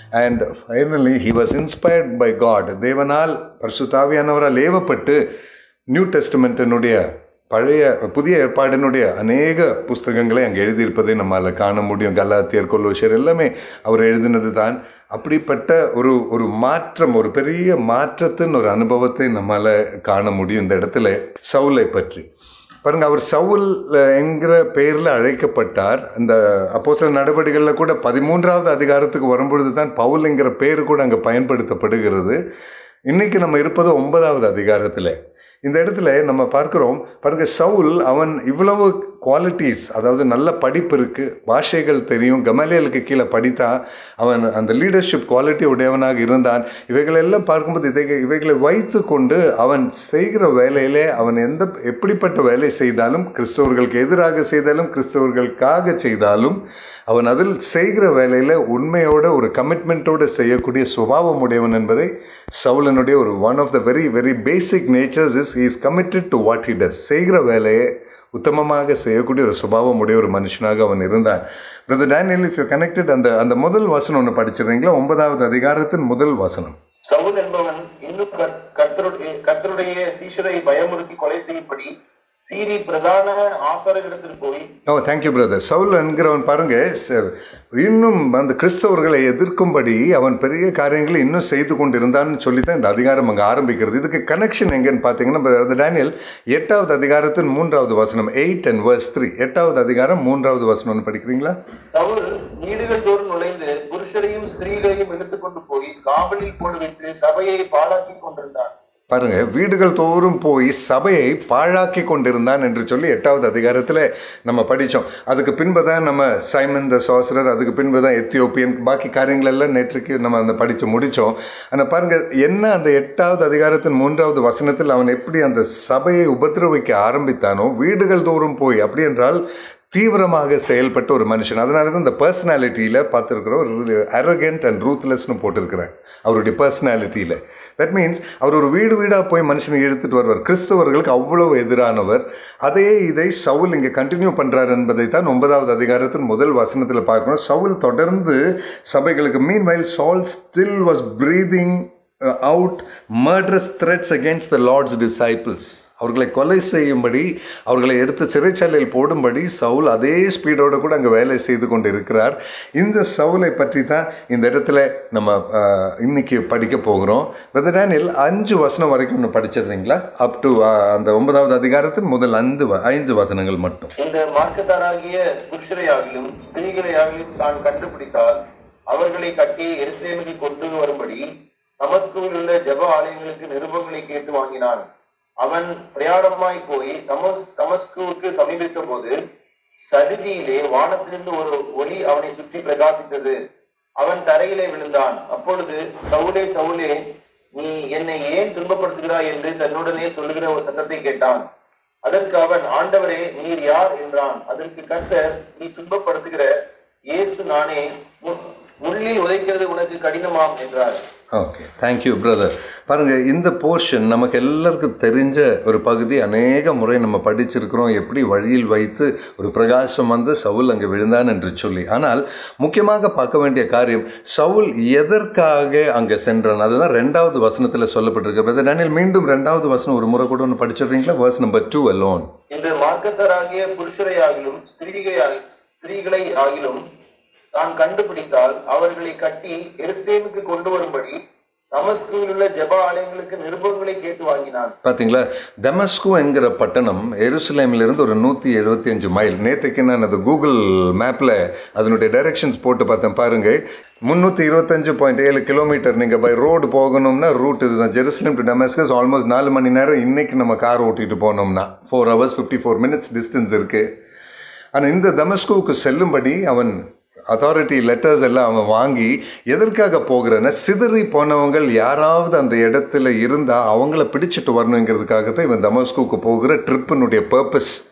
And finally he was inspired by God தேவனால் பரிசுத்தாவியானவரால் ஏவப்பட்டு new டெஸ்டமெண்ட்டினுடைய பழைய புதிய ஏற்பாடினுடைய அநேக புஸ்தகங்களை அங்கே எழுதியிருப்பதை நம்மால் காண முடியும் கலாத்தியர் கொல்லோஷர் எல்லாமே அவர் எழுதினது தான் அப்படிப்பட்ட ஒரு ஒரு மாற்றம் ஒரு பெரிய மாற்றத்தின் ஒரு அனுபவத்தை நம்மால் காண முடியும் இந்த இடத்துல சவுலை பற்றி பாருங்க அவர் சவுல் அஹ், என்கிற பெயரில் அழைக்கப்பட்டார் அந்த அப்போ சில நடவடிக்கைகளில் கூட பதிமூன்றாவது அதிகாரத்துக்கு வரும்பொழுது தான் பவுல் என்கிற பேர் கூட அங்கே பயன்படுத்தப்படுகிறது இன்னைக்கு நம்ம இருப்பது ஒன்பதாவது அதிகாரத்தில் இந்த இடத்துல நம்ம பார்க்கிறோம் பாருங்க சவுல் அவன் இவ்வளவு குவாலிட்டிஸ் அதாவது நல்ல படிப்பு இருக்கு பாஷைகள் தெரியும் கமலியலுக்கு கீழே படித்தான் அவன் அந்த லீடர்ஷிப் குவாலிட்டி உடையவனாக இருந்தான் இவைகளெல்லாம் பார்க்கும்போது இதை இவைகளை வைத்து கொண்டு அவன் செய்கிற வேலையிலே அவன் எந்த எப்படிப்பட்ட வேலை செய்தாலும் கிறிஸ்தவர்களுக்கு எதிராக செய்தாலும் கிறிஸ்தவர்களுக்காக செய்தாலும் அவன் அதில் செய்கிற வேலையில் உண்மையோட ஒரு கமிட்மெண்ட்டோடு செய்யக்கூடிய சுபாவம் உடையவன் என்பதை சவுலனுடைய ஒரு one of the very very basic natures is is committed to what he does செய்கிற வேலையை உத்தமமாக செய்யக்கூடிய ஒரு சுபாவம் உடைய ஒரு மனுஷனாக அவன் இருந்தான் brother Daniel if you connected அந்த அந்த முதல் வசனம் ஒன்று படிச்சிருந்தீங்களா ஒன்பதாவது அதிகாரத்தின் முதல் வசனம் சவுல் என்பவன் இன்னும் கர்- கர்த்தருடைய கர்த்தருடைய சீஷரை பயமுறுத்தி கொலை செய்யும்படி சீரி பிரதான ஆசாரர்களிடத்தில் போய் ஓ தேங்க்யூ பிரதர் சவுல் என்கிறவன் பாருங்க ச- இன்னும் அந்த கிறிஸ்தவர்களை எதிர்க்கும்படி அவன் பெரிய காரியங்களை இன்னும் செய்து கொண்டிருந்தான்னு சொல்லி தான் இந்த அதிகாரம் அங்கே ஆரம்பிக்கிறது இதுக்கு கனெக்ஷன் எங்கன்னு பார்த்தீங்கன்னா brother டேனியல் எட்டாவது அதிகாரத்தின் மூன்றாவது வசனம் எயிட் அண்ட் வர்ஸ் த்ரீ எட்டாவது அதிகாரம் மூன்றாவது வசனம் ஒன்று படிக்கிறீங்களா சவுல் வீடுகள் தோறும் நுழைந்து புருஷரையும் ஸ்திரீகளையும் எடுத்துக்கொண்டு போய் காவலில் போடு வைத்து சபையை பாழாக்கி கொண்டிருந்தான் பாருங்க வீடுகள் தோறும் போய் சபையை பாழாக்கி கொண்டிருந்தான் என்று சொல்லி எட்டாவது அதிகாரத்தில் நம்ம படித்தோம் அதுக்கு பின்பு தான் நம்ம சைமன் த சாசரர் அதுக்கு பின்பு தான் எத்தியோப்பியன் பாக்கி காரியங்கள் எல்லாம் நேற்றுக்கு நம்ம அந்த படித்து முடித்தோம் ஆனால் பாருங்க என்ன அந்த எட்டாவது அதிகாரத்தின் மூன்றாவது வசனத்தில் அவன் எப்படி அந்த சபையை உபத்திரவிக்க ஆரம்பித்தானோ வீடுகள் தோறும் போய் அப்படி என்றால் தீவிரமாக செயல்பட்ட ஒரு மனுஷன் அதனால தான் இந்த பர்சனாலிட்டியில் பார்த்துருக்குறோம் ஒரு அரகண்ட் அண்ட் ரூத்லெஸ்னு போட்டிருக்கிறேன் அவருடைய பர்சனாலிட்டியில் தட் மீன்ஸ் அவர் ஒரு வீடு வீடாக போய் மனுஷனை இழுத்துட்டு வருவார் கிறிஸ்தவர்களுக்கு அவ்வளவு எதிரானவர் அதே இதை சவுல் இங்கே கண்டினியூ பண்ணுறார் என்பதை தான் ஒன்பதாவது அதிகாரத்தின் முதல் வசனத்தில் பார்க்கணும் சவுல் தொடர்ந்து சபைகளுக்கு meanwhile Saul still was breathing out murderous threats against the Lord's disciples அவர்களை கொலை செய்யும்படி அவர்களை எடுத்து சிறைச்சாலையில் போடும்படி சவுல் அதே ஸ்பீடோடு கூட அங்கே வேலை செய்து கொண்டு இருக்கிறார் இந்த சவுலை பற்றி தான் இந்த இடத்துல நம்ம ஆஹ், இன்னைக்கு படிக்க போகிறோம் பிரதர் டேனியல் அஞ்சு வசனம் வரைக்கும் ஒன்று படிச்சிருந்தீங்களா அப் டு அந்த ஒன்பதாவது அதிகாரத்தின் முதல் ஐந்து வ- ஐந்து வசனங்கள் மட்டும் இந்த மார்க்கத்தாராகிய புருஷரையாகிலும் ஸ்திரீகளையாகிலும் தான் கண்டுபிடித்தால் அவர்களை கட்டி எருசலேமுக்கு கொண்டு வரும்படி தமஸ்குவில் உள்ள ஜெப ஆலயங்களுக்கு நிருபங்களை கேட்டு வாங்கினான் அவன் பிரயாணமாய் போய் தமஸ் தமஸ்குவுக்கு சமீபித்த போது சடுதியிலே வானத்திலிருந்து ஒரு ஒளி அவனை சுற்றி பிரகாசித்தது அவன் தரையிலே விழுந்தான் அப்பொழுது சவுலே சவுலே நீ என்னை ஏன் துன்பப்படுத்துகிறாய் என்று தன்னுடனே சொல்லுகிற ஒரு சத்தத்தை கேட்டான் அதற்கு அவன் ஆண்டவரே நீர் யார் என்றான் அதற்கு கர்த்தர் நீ துன்பப்படுத்துகிற இயேசு நானே மு- முள்ளில் உதைக்கிறது உனக்கு கடினமாம் என்றார் ஓகே தேங்க்யூ பிரதர் பாருங்க இந்த போர்ஷன் நமக்கு எல்லாருக்கும் தெரிஞ்ச ஒரு பகுதி அநேக முறை நம்ம படிச்சிருக்கிறோம் எப்படி வழியில் வைத்து ஒரு பிரகாசம் வந்து சவுல் அங்கே விழுந்தான் என்று சொல்லி ஆனால் முக்கியமாக பார்க்க வேண்டிய காரியம் சவுல் எதற்காக அங்கே சென்றான் அதுதான் ரெண்டாவது வசனத்தில் சொல்லப்பட்டிருக்கு பிரதர் டேனியல் மீண்டும் ரெண்டாவது வசனம் ஒரு முறை கூட ஒன்று படிச்சிடுறீங்களா வேர்ஸ் நம்பர் டூ அலோன் இந்த மார்க்கத்தராகிய புருஷரை ஆகிலும் ஸ்திரீகை ஸ்திரீகளை ஆகிலும் தான் கண்டுபிடித்தால் அவர்களை கட்டி எருசலேமுக்கு கொண்டு வரும்படி தமஸ்குவில் உள்ள ஜெப ஆலயங்களுக்கு நிருபங்களை கேட்டு வாங்கினான் பார்த்தீங்களா தமஸ்கு என்கிற பட்டணம் எருசலேமிலிருந்து ஒரு நூற்றி எழுபத்தி அஞ்சு மைல் நேற்றுக்கு நான் அது கூகுள் மேப்பில் அதனுடைய டைரக்ஷன்ஸ் போட்டு பார்த்தேன் பாருங்க முந்நூற்றி இருபத்தஞ்சு பாயிண்ட் ஏழு கிலோமீட்டர் நீங்கள் பை ரோடு போகணும்னா ரூட் இதுதான் ஜெருசலேம் டு டெமஸ்கஸ் ஆல்மோஸ்ட் நாலு மணி நேரம் இன்னைக்கு நம்ம கார் ஓட்டிட்டு போனோம்னா four hours fifty four minutes distance இருக்குது ஆனால் இந்த தமஸ்குவுக்கு செல்லும்படி அவன் அத்தாரிட்டி லெட்டர்ஸ் எல்லாம் அவன் வாங்கி எதற்காக போகிறேன்னா சிதறி போனவங்கள் யாராவது அந்த இடத்துல இருந்தால் அவங்கள பிடிச்சிட்டு வரணுங்கிறதுக்காக தான் இவன் தமஸ்குவுக்கு போகிற ட்ரிப்பினுடைய பர்பஸ்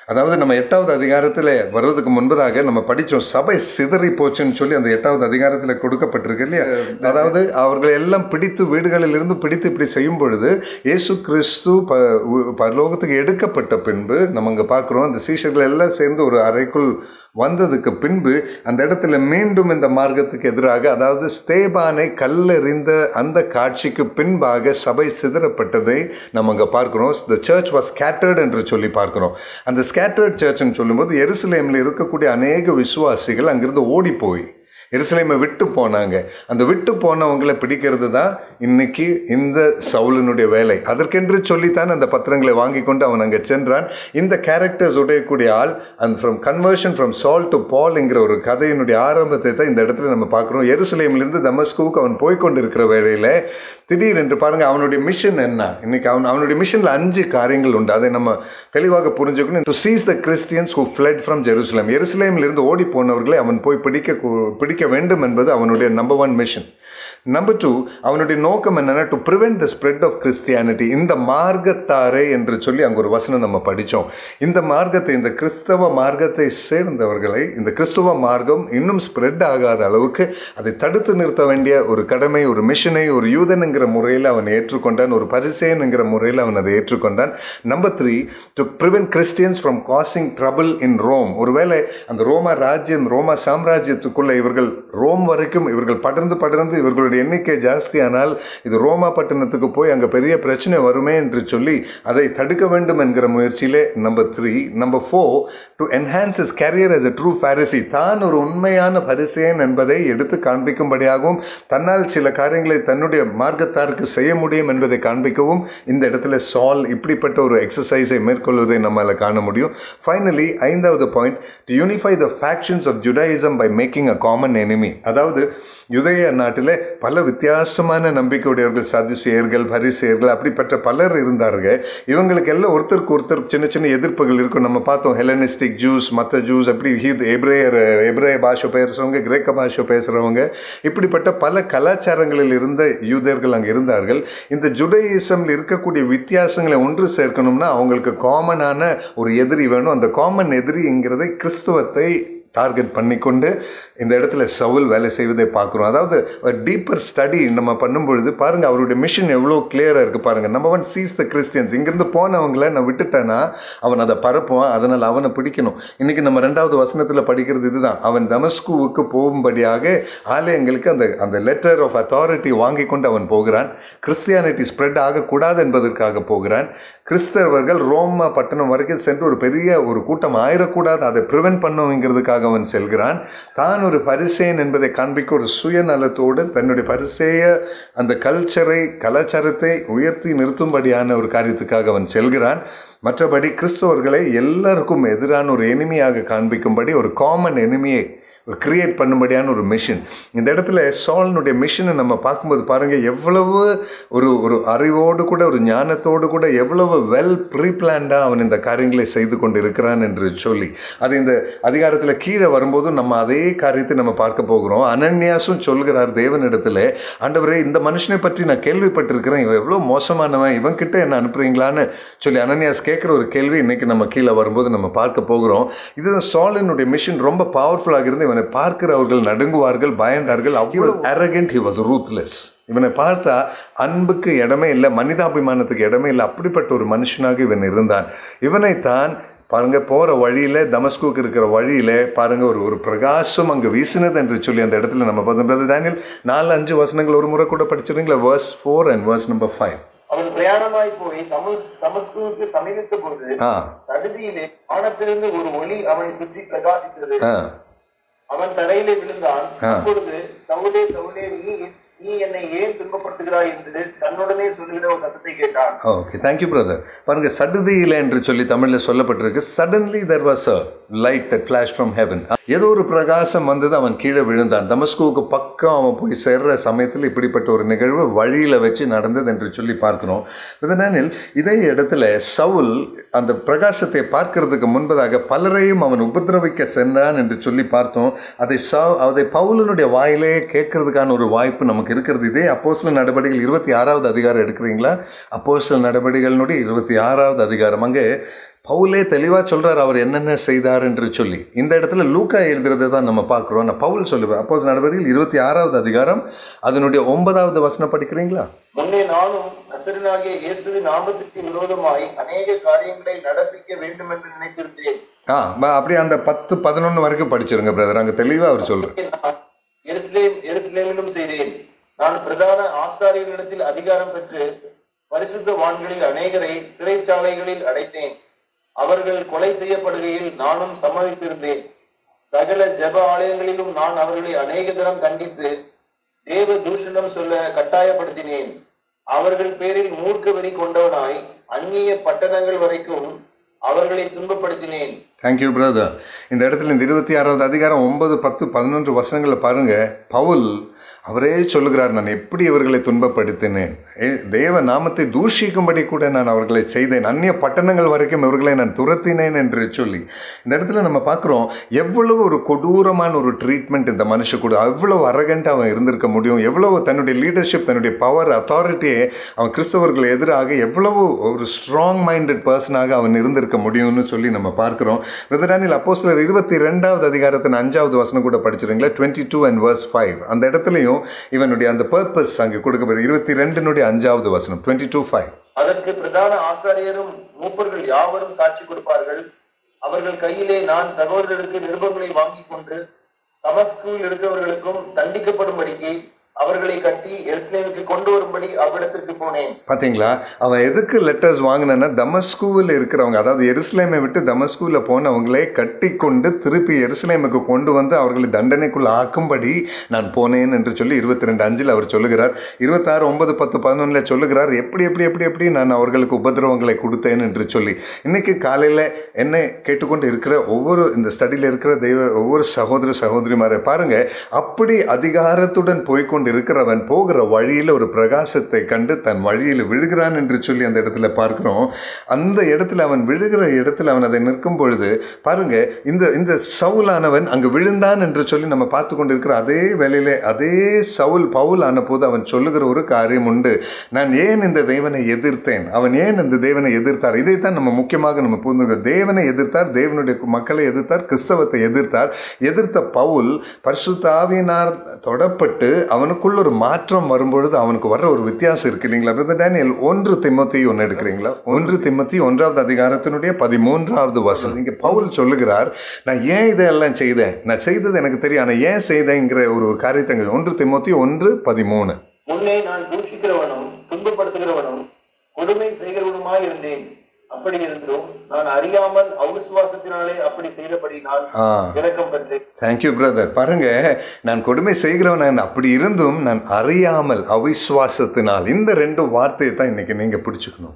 அதாவது நம்ம எட்டாவது அதிகாரத்தில் வர்றதுக்கு முன்பதாக நம்ம படித்தோம் சபை சிதறி போச்சுன்னு சொல்லி அந்த எட்டாவது அதிகாரத்தில் கொடுக்கப்பட்டிருக்கு இல்லையா அதாவது அவர்களை எல்லாம் பிடித்து வீடுகளில் இருந்து பிடித்து இப்படி செய்யும் பொழுது இயேசு கிறிஸ்து ப உ- பரலோகத்துக்கு எடுக்கப்பட்ட பின்பு நம்ம அங்கே பார்க்குறோம் அந்த சீஷர்கள் எல்லாம் சேர்ந்து ஒரு அறைக்குள் வந்ததுக்கு பின்பு அந்த இடத்துல மீண்டும் இந்த மார்க்கத்துக்கு எதிராக அதாவது ஸ்தேபானை கல்லெறிந்த அந்த காட்சிக்கு பின்பாக சபை சிதறப்பட்டதை நம்ம அங்கே பார்க்கிறோம் த சர்ச் வாஸ் ஸ்கேட்டர்ட் என்று சொல்லி பார்க்கிறோம் அந்த ஸ்கேட்டர்ட் சர்ச்னு சொல்லும்போது எருசலேமில் இருக்கக்கூடிய அநேக விசுவாசிகள் அங்கிருந்து ஓடி போய் எருசலேமை விட்டு போனாங்க அந்த விட்டு போனவங்களை பிடிக்கிறது தான் இன்னைக்கு இந்த சவுலனுடைய வேலை அதற்கென்று சொல்லித்தான் அந்த பத்திரங்களை வாங்கி கொண்டு அவன் அங்கே சென்றான் இந்த கேரக்டர்ஸ் உடையக்கூடிய ஆள் அந்த from conversion from Saul to பால்ங்கிற ஒரு கதையினுடைய ஆரம்பத்தை தான் இந்த இடத்துல நம்ம பார்க்குறோம் எருசலேமிலிருந்து தமஸ்குவுக்கு அவன் போய்க்கொண்டு இருக்கிற வேளையில் திடீரென்று பாருங்க அவனுடைய மிஷன் என்ன இன்னைக்கு அவன் அவனுடைய மிஷன்ல அஞ்சு காரியங்கள் உண்டு அதை நம்ம தெளிவாக புரிஞ்சுக்கணும் to seize the Christians who fled from Jerusalem எருசலேமில் இருந்து ஓடி போனவர்களை அவன் போய் பிடிக்க கூ- பிடிக்க வேண்டும் என்பது அவனுடைய number one mission number two அவனுடைய நோக்கம் என்னன்னா to prevent the spread of Christianity இந்த மார்க்கத்தாரே என்று சொல்லி அங்கே ஒரு வசனம் நம்ம படித்தோம் இந்த மார்க்கத்தை இந்த கிறிஸ்தவ மார்க்கத்தை சேர்ந்தவர்களை இந்த கிறிஸ்துவ மார்க்கம் இன்னும் ஸ்ப்ரெட் ஆகாத அளவுக்கு அதை தடுத்து நிறுத்த வேண்டிய ஒரு கடமை ஒரு மிஷனை ஒரு யூதனுங்கிற முறையில் அவன் ஏற்றுக்கொண்டான் ஒரு பரிசேனுங்கிற முறையில் அவன் அதை ஏற்றுக்கொண்டான் number three to prevent Christians from causing trouble in Rome ஒருவேளை அந்த ரோமா ராஜ்யம் ரோமா சாம்ராஜ்யத்துக்குள்ள இவர்கள் ரோம் வரைக்கும் இவர்கள் படர்ந்து படர்ந்து இவர்களுடைய எண்ணிக்கை ஜாஸ்தியானால் இது ரோமா பட்டணத்துக்கு போய் அங்கே பெரிய பிரச்சனை வருமே என்று சொல்லி அதை தடுக்க வேண்டும் என்கிற முயற்சியிலே number three number four to enhance is career as a true pharisee தான் ஒரு உண்மையான பரிசேன் என்பதை எடுத்து காண்பிக்கும்படியாகவும் தன்னால் சில காரியங்களை தன்னுடைய மார்க்கத்தாருக்கு செய்ய முடியும் என்பதை காண்பிக்கவும் இந்த இடத்துல சால் இப்படிப்பட்ட ஒரு எக்ஸசைஸை மேற்கொள்வதை நம்மால் காண முடியும் ஃபைனலி ஐந்தாவது point to unify the factions of Judaism by making a common enemy அதாவது யுதய நாட்டில் பல வித்தியாசமான நம்பிக்கையுடையவர்கள் சதுசேயர்கள் பரிசேயர்கள் அப்படிப்பட்ட பலர் இருந்தார்கள் இவங்களுக்கு எல்லாம் ஒருத்தருக்கு ஒருத்தர் சின்ன சின்ன எதிர்ப்புகள் இருக்கும் நம்ம பார்த்தோம் ஹெலனிஸ்டிக் ஜூஸ் மற்ற ஜூஸ் அப்படி ஹீத் எப்ரேயர் எப்ரேய பாஷை பேசுகிறவங்க கிரேக்க பாஷை பேசுகிறவங்க இப்படிப்பட்ட பல கலாச்சாரங்களில் இருந்த யூதர்கள் அங்கே இருந்தார்கள் இந்த ஜுடையிசமில் இருக்கக்கூடிய வித்தியாசங்களை ஒன்று சேர்க்கணும்னா அவங்களுக்கு காமனான ஒரு எதிரி வேணும் அந்த காமன் எதிரிங்கிறதை கிறிஸ்துவத்தை டார்கெட் பண்ணிக்கொண்டு இந்த இடத்துல சவுல் வேலை செய்வதை பார்க்குறோம் அதாவது டீப்பர் ஸ்டடி நம்ம பண்ணும்பொழுது பாருங்கள் அவருடைய மிஷன் எவ்வளோ கிளியராக இருக்குது பாருங்கள் நம்ம ஒன் சீஸ் த கிறிஸ்டியன்ஸ் இங்கேருந்து போனவங்கள நான் விட்டுட்டேன்னா அவன் அதை பரப்புவான் அதனால் அவனை பிடிக்கணும் இன்றைக்கி நம்ம ரெண்டாவது வசனத்தில் படிக்கிறது இதுதான் அவன் தமஸ்குவுக்கு போகும்படியாக ஆலயங்களுக்கு அந்த அந்த லெட்டர் ஆஃப் அத்தாரிட்டி வாங்கி கொண்டு அவன் போகிறான் கிறிஸ்டியானிட்டி ஸ்ப்ரெட் ஆகக்கூடாது என்பதற்காக போகிறான் கிறிஸ்தவர்கள் ரோமா பட்டணம் வரைக்கும் சென்று ஒரு பெரிய ஒரு கூட்டம் ஆயிடக்கூடாது அதை ப்ரிவென்ட் பண்ணுங்கிறதுக்காக அவன் செல்கிறான் தான் ஒரு பரிசேன் என்பதை காண்பிக்க ஒரு சுயநலத்தோடு தன்னுடைய பரிசேய அந்த கல்ச்சரை கலாச்சாரத்தை உயர்த்தி நிறுத்தும்படியான ஒரு காரியத்துக்காக அவன் செல்கிறான் மற்றபடி கிறிஸ்தவர்களை எல்லாருக்கும் எதிரான ஒரு எனிமியாக காண்பிக்கும்படி ஒரு காமன் எனிமியை ஒரு கிரியேட் பண்ணும்படியான ஒரு மிஷன் இந்த இடத்துல சால்னுடைய மிஷனை நம்ம பார்க்கும்போது பாருங்கள் எவ்வளவு ஒரு ஒரு அறிவோடு கூட ஒரு ஞானத்தோடு கூட எவ்வளவு வெல் ப்ரீ பிளான்டாக அவன் இந்த காரியங்களை செய்து கொண்டு இருக்கிறான் என்று சொல்லி அது இந்த அதிகாரத்தில் கீழே வரும்போது நம்ம அதே காரியத்தை நம்ம பார்க்க போகிறோம் அனன்யாசும் சொல்கிறார் தேவனிடத்தில் ஆண்டவரே இந்த மனுஷனை பற்றி நான் கேள்விப்பட்டிருக்கிறேன் இவன் எவ்வளோ மோசமானவன் இவன் கிட்ட என்ன அனுப்புறீங்களான்னு சொல்லி அனன்யாஸ் கேட்குற ஒரு கேள்வி இன்னைக்கு நம்ம கீழே வரும்போது நம்ம பார்க்க போகிறோம் இது சாலினுடைய மிஷன் ரொம்ப பவர்ஃபுல்லாக இருந்து இவனை பார்க்கிறவர்கள் நடுங்குவார்கள் பயந்தார்கள் அவ்வளோ அரகண்ட் ஹி வாஸ் ரூத்லெஸ் இவனை பார்த்தா அன்புக்கு இடமே இல்லை மனிதாபிமானத்துக்கு இடமே இல்லை அப்படிப்பட்ட ஒரு மனுஷனாக இவன் இருந்தான் இவனைத்தான் பாருங்க போகிற வழியில் தமஸ்குக்கு இருக்கிற வழியில் பாருங்க ஒரு ஒரு பிரகாசம் அங்கே வீசினது என்று சொல்லி அந்த இடத்துல நம்ம பார்த்தோம் பிரதர் டேனியல் நாலு அஞ்சு வசனங்கள் ஒரு முறை கூட படிச்சிருங்களா verse four and verse number five அவன் பிரயாணமாய் போய் தமஸ் தமஸ்குவுக்கு சமீபித்த போது ஆ சடுதியிலே வானத்திலிருந்து ஒரு ஒளி அவனை சுற்றி பிரகாசித்தது ஆ அவன் தரையிலே விழுந்தான் ஆ. அப்பொழுது சவுலே சவுலே நீ நீ என்னை ஏன் துன்பப்படுத்துகிறாய் என்று தன்னுடனே சொல்லுகிற ஒரு சத்தத்தை கேட்டான் ஓகே தேங்க்யூ பிரதர் பாருங்க சடுதியில் என்று சொல்லி தமிழில் சொல்லப்பட்டிருக்கு suddenly there was a light that flash from heaven ஏதோ ஒரு பிரகாசம் வந்தது அவன் கீழே விழுந்தான் தமஸ்குவுக்கு பக்கம் அவன் போய் சேர்ற சமயத்தில் இப்படிப்பட்ட ஒரு நிகழ்வு வழியில் வச்சு நடந்தது என்று சொல்லி பார்க்கிறோம் இதனால் இதே இடத்துல சவுல் அந்த பிரகாசத்தை பார்க்கிறதுக்கு முன்பதாக பலரையும் அவன் உபதிரவிக்க சென்றான் என்று சொல்லி பார்த்தோம் அதை சவு அதை பவுலனுடைய வாயிலே கேட்கறதுக்கான ஒரு வாய்ப்பு நமக்கு இருக்கிறது இதே அப்போஸ்தல நடவடிக்கைகள் இருபத்தி ஆறாவது அதிகாரம் எடுக்கிறீங்களா அப்போஸ்தல நடவடிக்கைகளினுடைய இருபத்தி ஆறாவது அதிகாரம் அங்கே பவுலே தெளிவாக சொல்றார் அவர் என்னென்ன செய்தார் என்று சொல்லி இந்த இடத்துல லூக்கா எழுதுறதை தான் நம்ம பார்க்குறோம் நான் பவுல் சொல்லுவேன் அப்போஸ் நடவடிக்கைகள் இருபத்தி ஆறாவது அதிகாரம் அதனுடைய ஒன்பதாவது வசனம் படிக்கிறீங்களா முன்னே நானும் நசரனாகிய இயேசுவின் நாமத்துக்கு விரோதமாய் அநேக காரியங்களை நடப்பிக்க வேண்டும் என்று நினைத்திருந்தேன் ஆ ப- அப்படியே அந்த பத்து பதினொன்று வரைக்கும் படிச்சிருங்க பிரதர் அங்கே தெளிவாக அவர் சொல்றார் நான் எருசலேம் எருசலேமிலும் செய்தேன் நான் பிரதான ஆசாரியர்களிடத்தில் அதிகாரம் பெற்று பரிசுத்த வான்களில் அநேகரை சிறைச்சாலைகளில் அடைத்தேன் அவர்கள் கொலை செய்யப்படுகையில் நானும் சம்மதித்திருந்தேன் சகல ஜெப ஆலயங்களிலும் நான் அவர்களை அநேக தரம் கண்டித்து தேவ தூஷணம் சொல்ல கட்டாயப்படுத்தினேன் அவர்கள் பேரில் மூர்க்க வெறி கொண்டவனாய் அந்நிய பட்டணங்கள் வரைக்கும் அவர்களை துன்பப்படுத்தினேன் தேங்க்யூ பிரதர் இந்த இடத்துல இந்த இருபத்தி ஆறாவது அதிகாரம் ஒன்பது பத்து பதினொன்று வசனங்களை பாருங்க பவுல் அவரே சொல்லுகிறார் நான் எப்படி இவர்களை துன்பப்படுத்தினேன் ஏ, தேவ நாமத்தை தூஷிக்கும்படி கூட நான் அவர்களை செய்தேன் அந்நிய பட்டணங்கள் வரைக்கும் இவர்களை நான் துரத்தினேன் என்று சொல்லி இந்த இடத்துல நம்ம பார்க்குறோம் எவ்வளவு ஒரு கொடூரமான ஒரு ட்ரீட்மெண்ட் இந்த மனுஷ கூட அவ்வளவு அரகண்டாக அவன் இருந்திருக்க முடியும் எவ்வளவு தன்னுடைய லீடர்ஷிப் தன்னுடைய பவர் அத்தாரிட்டியை அவன் கிறிஸ்தவர்கள் எதிராக எவ்வளவு ஒரு ஸ்ட்ராங் மைண்டட் பர்சனாக அவன் இருந்திருக்க முடியும்னு சொல்லி நம்ம பார்க்குறோம் பிரதரானில் அப்போ சிலர் இருபத்தி ரெண்டாவது அதிகாரத்தின் அஞ்சாவது வசனம் கூட படிச்சிருங்களா twenty two and verse five அந்த இடத்துலையும் இவனுடைய அந்த பர்பஸ் அங்கே கொடுக்கப்படும் இருபத்தி ரெண்டினுடைய அஞ்சாவது வசனம் டுவெண்ட்டி டூ ஃபைவ் அதற்கு பிரதான ஆசாரியரும் மூப்பர்கள் யாவரும் சாட்சி கொடுப்பார்கள் அவர்கள் கையிலே நான் சகோதரருக்கு நிருபங்களை வாங்கிக் கொண்டு தமஸ்குவில் இருக்கிறவர்களுக்கும் தண்டிக்கப்படும்படிக்கு அவர்களை கட்டி எருசலேமுக்கு கொண்டு வரும்படி அவ்விடத்திற்கு போனேன் பார்த்தீங்களா அவன் எதுக்கு லெட்டர்ஸ் வாங்கினான்னா தமஸ்கூவில் இருக்கிறவங்க அதாவது எருசலேமை விட்டு தமஸ்கூவில் போனவங்களே கட்டி கொண்டு திருப்பி எருசலேமுக்கு கொண்டு வந்து அவர்களை தண்டனைக்குள்ள ஆக்கும்படி நான் போனேன் என்று சொல்லி இருபத்தி ரெண்டு அஞ்சில் அவர் சொல்லுகிறார் இருபத்தாறு ஒன்பது பத்து பதினொன்றில் சொல்லுகிறார் எப்படி எப்படி எப்படி எப்படி நான் அவர்களுக்கு உபதிரவங்களை கொடுத்தேன் என்று சொல்லி இன்னைக்கு காலையில் என்னை கேட்டுக்கொண்டு இருக்கிற ஒவ்வொரு இந்த ஸ்டடியில் இருக்கிற தெய்வ ஒவ்வொரு சகோதர சகோதரிமாரை பாருங்க அப்படி அதிகாரத்துடன் போய்க்கொண்டு இருக்கிறவன் போகிற வழியில் ஒரு பிரகாசத்தை கண்டு தன் வழியில் விழுகிறான் என்று சொல்லி அந்த இடத்துல பார்க்கிறோம் அந்த இடத்துல அவன் விழுகிற இடத்துல அவன் அதை நிற்கும் பொழுது பாருங்க இந்த இந்த சவுலானவன் அங்கு விழுந்தான் என்று சொல்லி நம்ம பார்த்து கொண்டு இருக்கிற அதே வேளையிலே அதே சவுல் பவுல் ஆன போது அவன் சொல்லுகிற ஒரு காரியம் உண்டு நான் ஏன் இந்த தேவனை எதிர்த்தேன் அவன் ஏன் இந்த தேவனை எதிர்த்தார் இதைத்தான் நம்ம முக்கியமாக நம்ம புரிந்துங்க தேவனை எதிர்த்தார் தேவனுடைய மக்களை எதிர்த்தார் கிறிஸ்தவத்தை எதிர்த்தார் எதிர்த்த பவுல் பரிசுத்த ஆவியினார் தொடப்பட்டு அவனுக்குள்ள ஒரு மாற்றம் வரும்பொழுது அவனுக்கு வர்ற ஒரு வித்தியாசம் இருக்கு இல்லைங்களா பிரதர் டேனியல் ஒன்று திம்மத்தி ஒன்று எடுக்கிறீங்களா ஒன்று திம்மத்தி ஒன்றாவது அதிகாரத்தினுடைய பதிமூன்றாவது வசனம் இங்கே பவுல் சொல்லுகிறார் நான் ஏன் இதெல்லாம் செய்தேன் நான் செய்தது எனக்கு தெரியும் ஆனால் ஏன் செய்தேங்கிற ஒரு காரியத்தை அங்க ஒன்று திம்மத்தி ஒன்று பதிமூணு முன்னே நான் தூஷிக்கிறவனும் துன்பப்படுத்துகிறவனும் கொடுமை செய்கிறவனுமாய் இருந்தேன் அப்படி இருந்தும் நான் அறியாமல் அவிசுவாசத்தினாலே அப்படி செய்தபடினால் ஆ இரக்கம் பெற்றேன் தேங்க்யூ பிரதர் பாருங்க நான் கொடுமை செய்கிறவன் நான் அப்படி இருந்தும் நான் அறியாமல் அவிசுவாசத்தினால் இந்த ரெண்டு வார்த்தையை தான் இன்னைக்கு நீங்க பிடிச்சுக்கணும்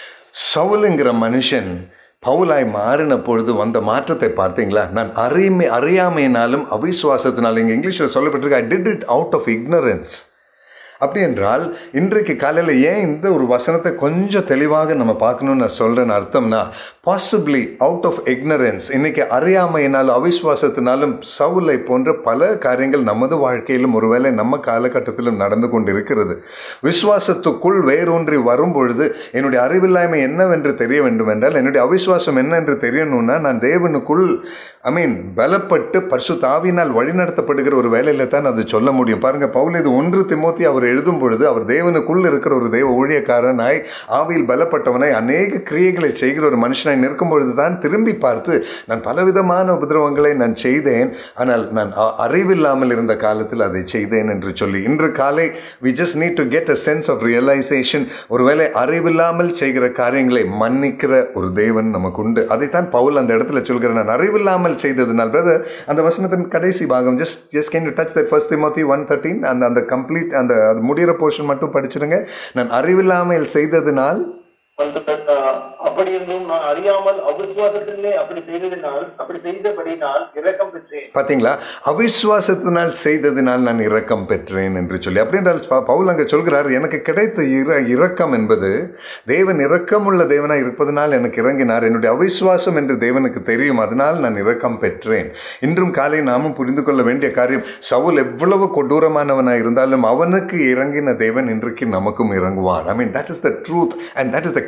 சவுலுங்கிற மனுஷன் பவுலாய் மாறின பொழுது வந்த மாற்றத்தை பார்த்தீங்களா நான் அறிமை அறியாமையினாலும் அவிசுவாசத்தினாலும் இங்கே இங்கிலீஷில் சொல்லப்பட்டிருக்கு I did it out of ignorance அப்படி என்றால் இன்றைக்கு காலையில் ஏன் இந்த ஒரு வசனத்தை கொஞ்சம் தெளிவாக நம்ம பார்க்கணும்னு நான் சொல்கிறேன்னு அர்த்தம்னா பாசிபிளி அவுட் ஆஃப் ignorance இன்னைக்கு அறியாமையினாலும் அவிசுவாசத்தினாலும் சவுலை போன்ற பல காரியங்கள் நமது வாழ்க்கையிலும் ஒருவேளை நம்ம காலகட்டத்திலும் நடந்து கொண்டு இருக்கிறது விசுவாசத்துக்குள் வேரூன்றி வரும் பொழுது என்னுடைய அறிவில்லாமை என்னவென்று தெரிய வேண்டும் என்றால் என்னுடைய அவிசுவாசம் என்ன என்று தெரியணும்னா நான் தேவனுக்குள் ஐ மீன் பலப்பட்டு பரிசு தாவினால் வழிநடத்தப்படுகிற ஒரு வேலையில தான் அது சொல்ல முடியும் பாருங்க பவுல் இது ஒன்று திமோத்தி அவர் எழுதும் பொழுது அவர் தேவனுக்குள் இருக்கிற ஒரு தேவ ஊழியக்காரனாய் ஆவியில் பலப்பட்டவனாய் அநேக கிரியைகளை செய்கிற ஒரு மனுஷனாய் நிற்கும் பொழுது தான் திரும்பி பார்த்து நான் பலவிதமான உபதிரவங்களை நான் செய்தேன் ஆனால் நான் அ- அறிவில்லாமல் இருந்த காலத்தில் அதை செய்தேன் என்று சொல்லி இன்று காலை we just need to get a sense of realisation ஒருவேளை அறிவில்லாமல் செய்கிற காரியங்களை மன்னிக்கிற ஒரு தேவன் நமக்கு உண்டு அதைத்தான் பவுல் அந்த இடத்துல சொல்கிறேன் நான் அறிவில்லாமல் செய்ததுனால் பிரதர் அந்த வசனத்தின் கடைசி பாகம் just just can you touch that first Timothy one thirteen அந்த அந்த கம்ப்ளீட் அந்த அது முடிகிற போர்ஷன் மட்டும் படிச்சிடுங்க நான் அறிவில்லாமல் செய்ததினால் வந்து, அஹ், அப்படி இருந்தும் நான் அறியாமல் அவிசுவாசத்திலே அப்படி செய்ததினால் அப்படி செய்தபடினால் இரக்கம் பெற்றேன் பார்த்தீங்களா அவிசுவாசத்தினால் செய்ததினால் நான் இரக்கம் பெற்றேன் என்று சொல்லி அப்படி என்றால் ப- பவுல் அங்கே சொல்கிறார் எனக்கு கிடைத்த இர இரக்கம் என்பது தேவன் இரக்கமுள்ள தேவனாய் இருப்பதனால் எனக்கு இறங்கினார் என்னுடைய அவிசுவாசம் என்று தேவனுக்கு தெரியும் அதனால் நான் இரக்கம் பெற்றேன் இன்றும் காலை நாமும் புரிந்து கொள்ள வேண்டிய காரியம் சவுல் எவ்வளவு கொடூரமானவனாய் இருந்தாலும் அவனுக்கு இறங்கின தேவன் இன்றைக்கு நமக்கும் இறங்குவார் I mean that is the truth and that is the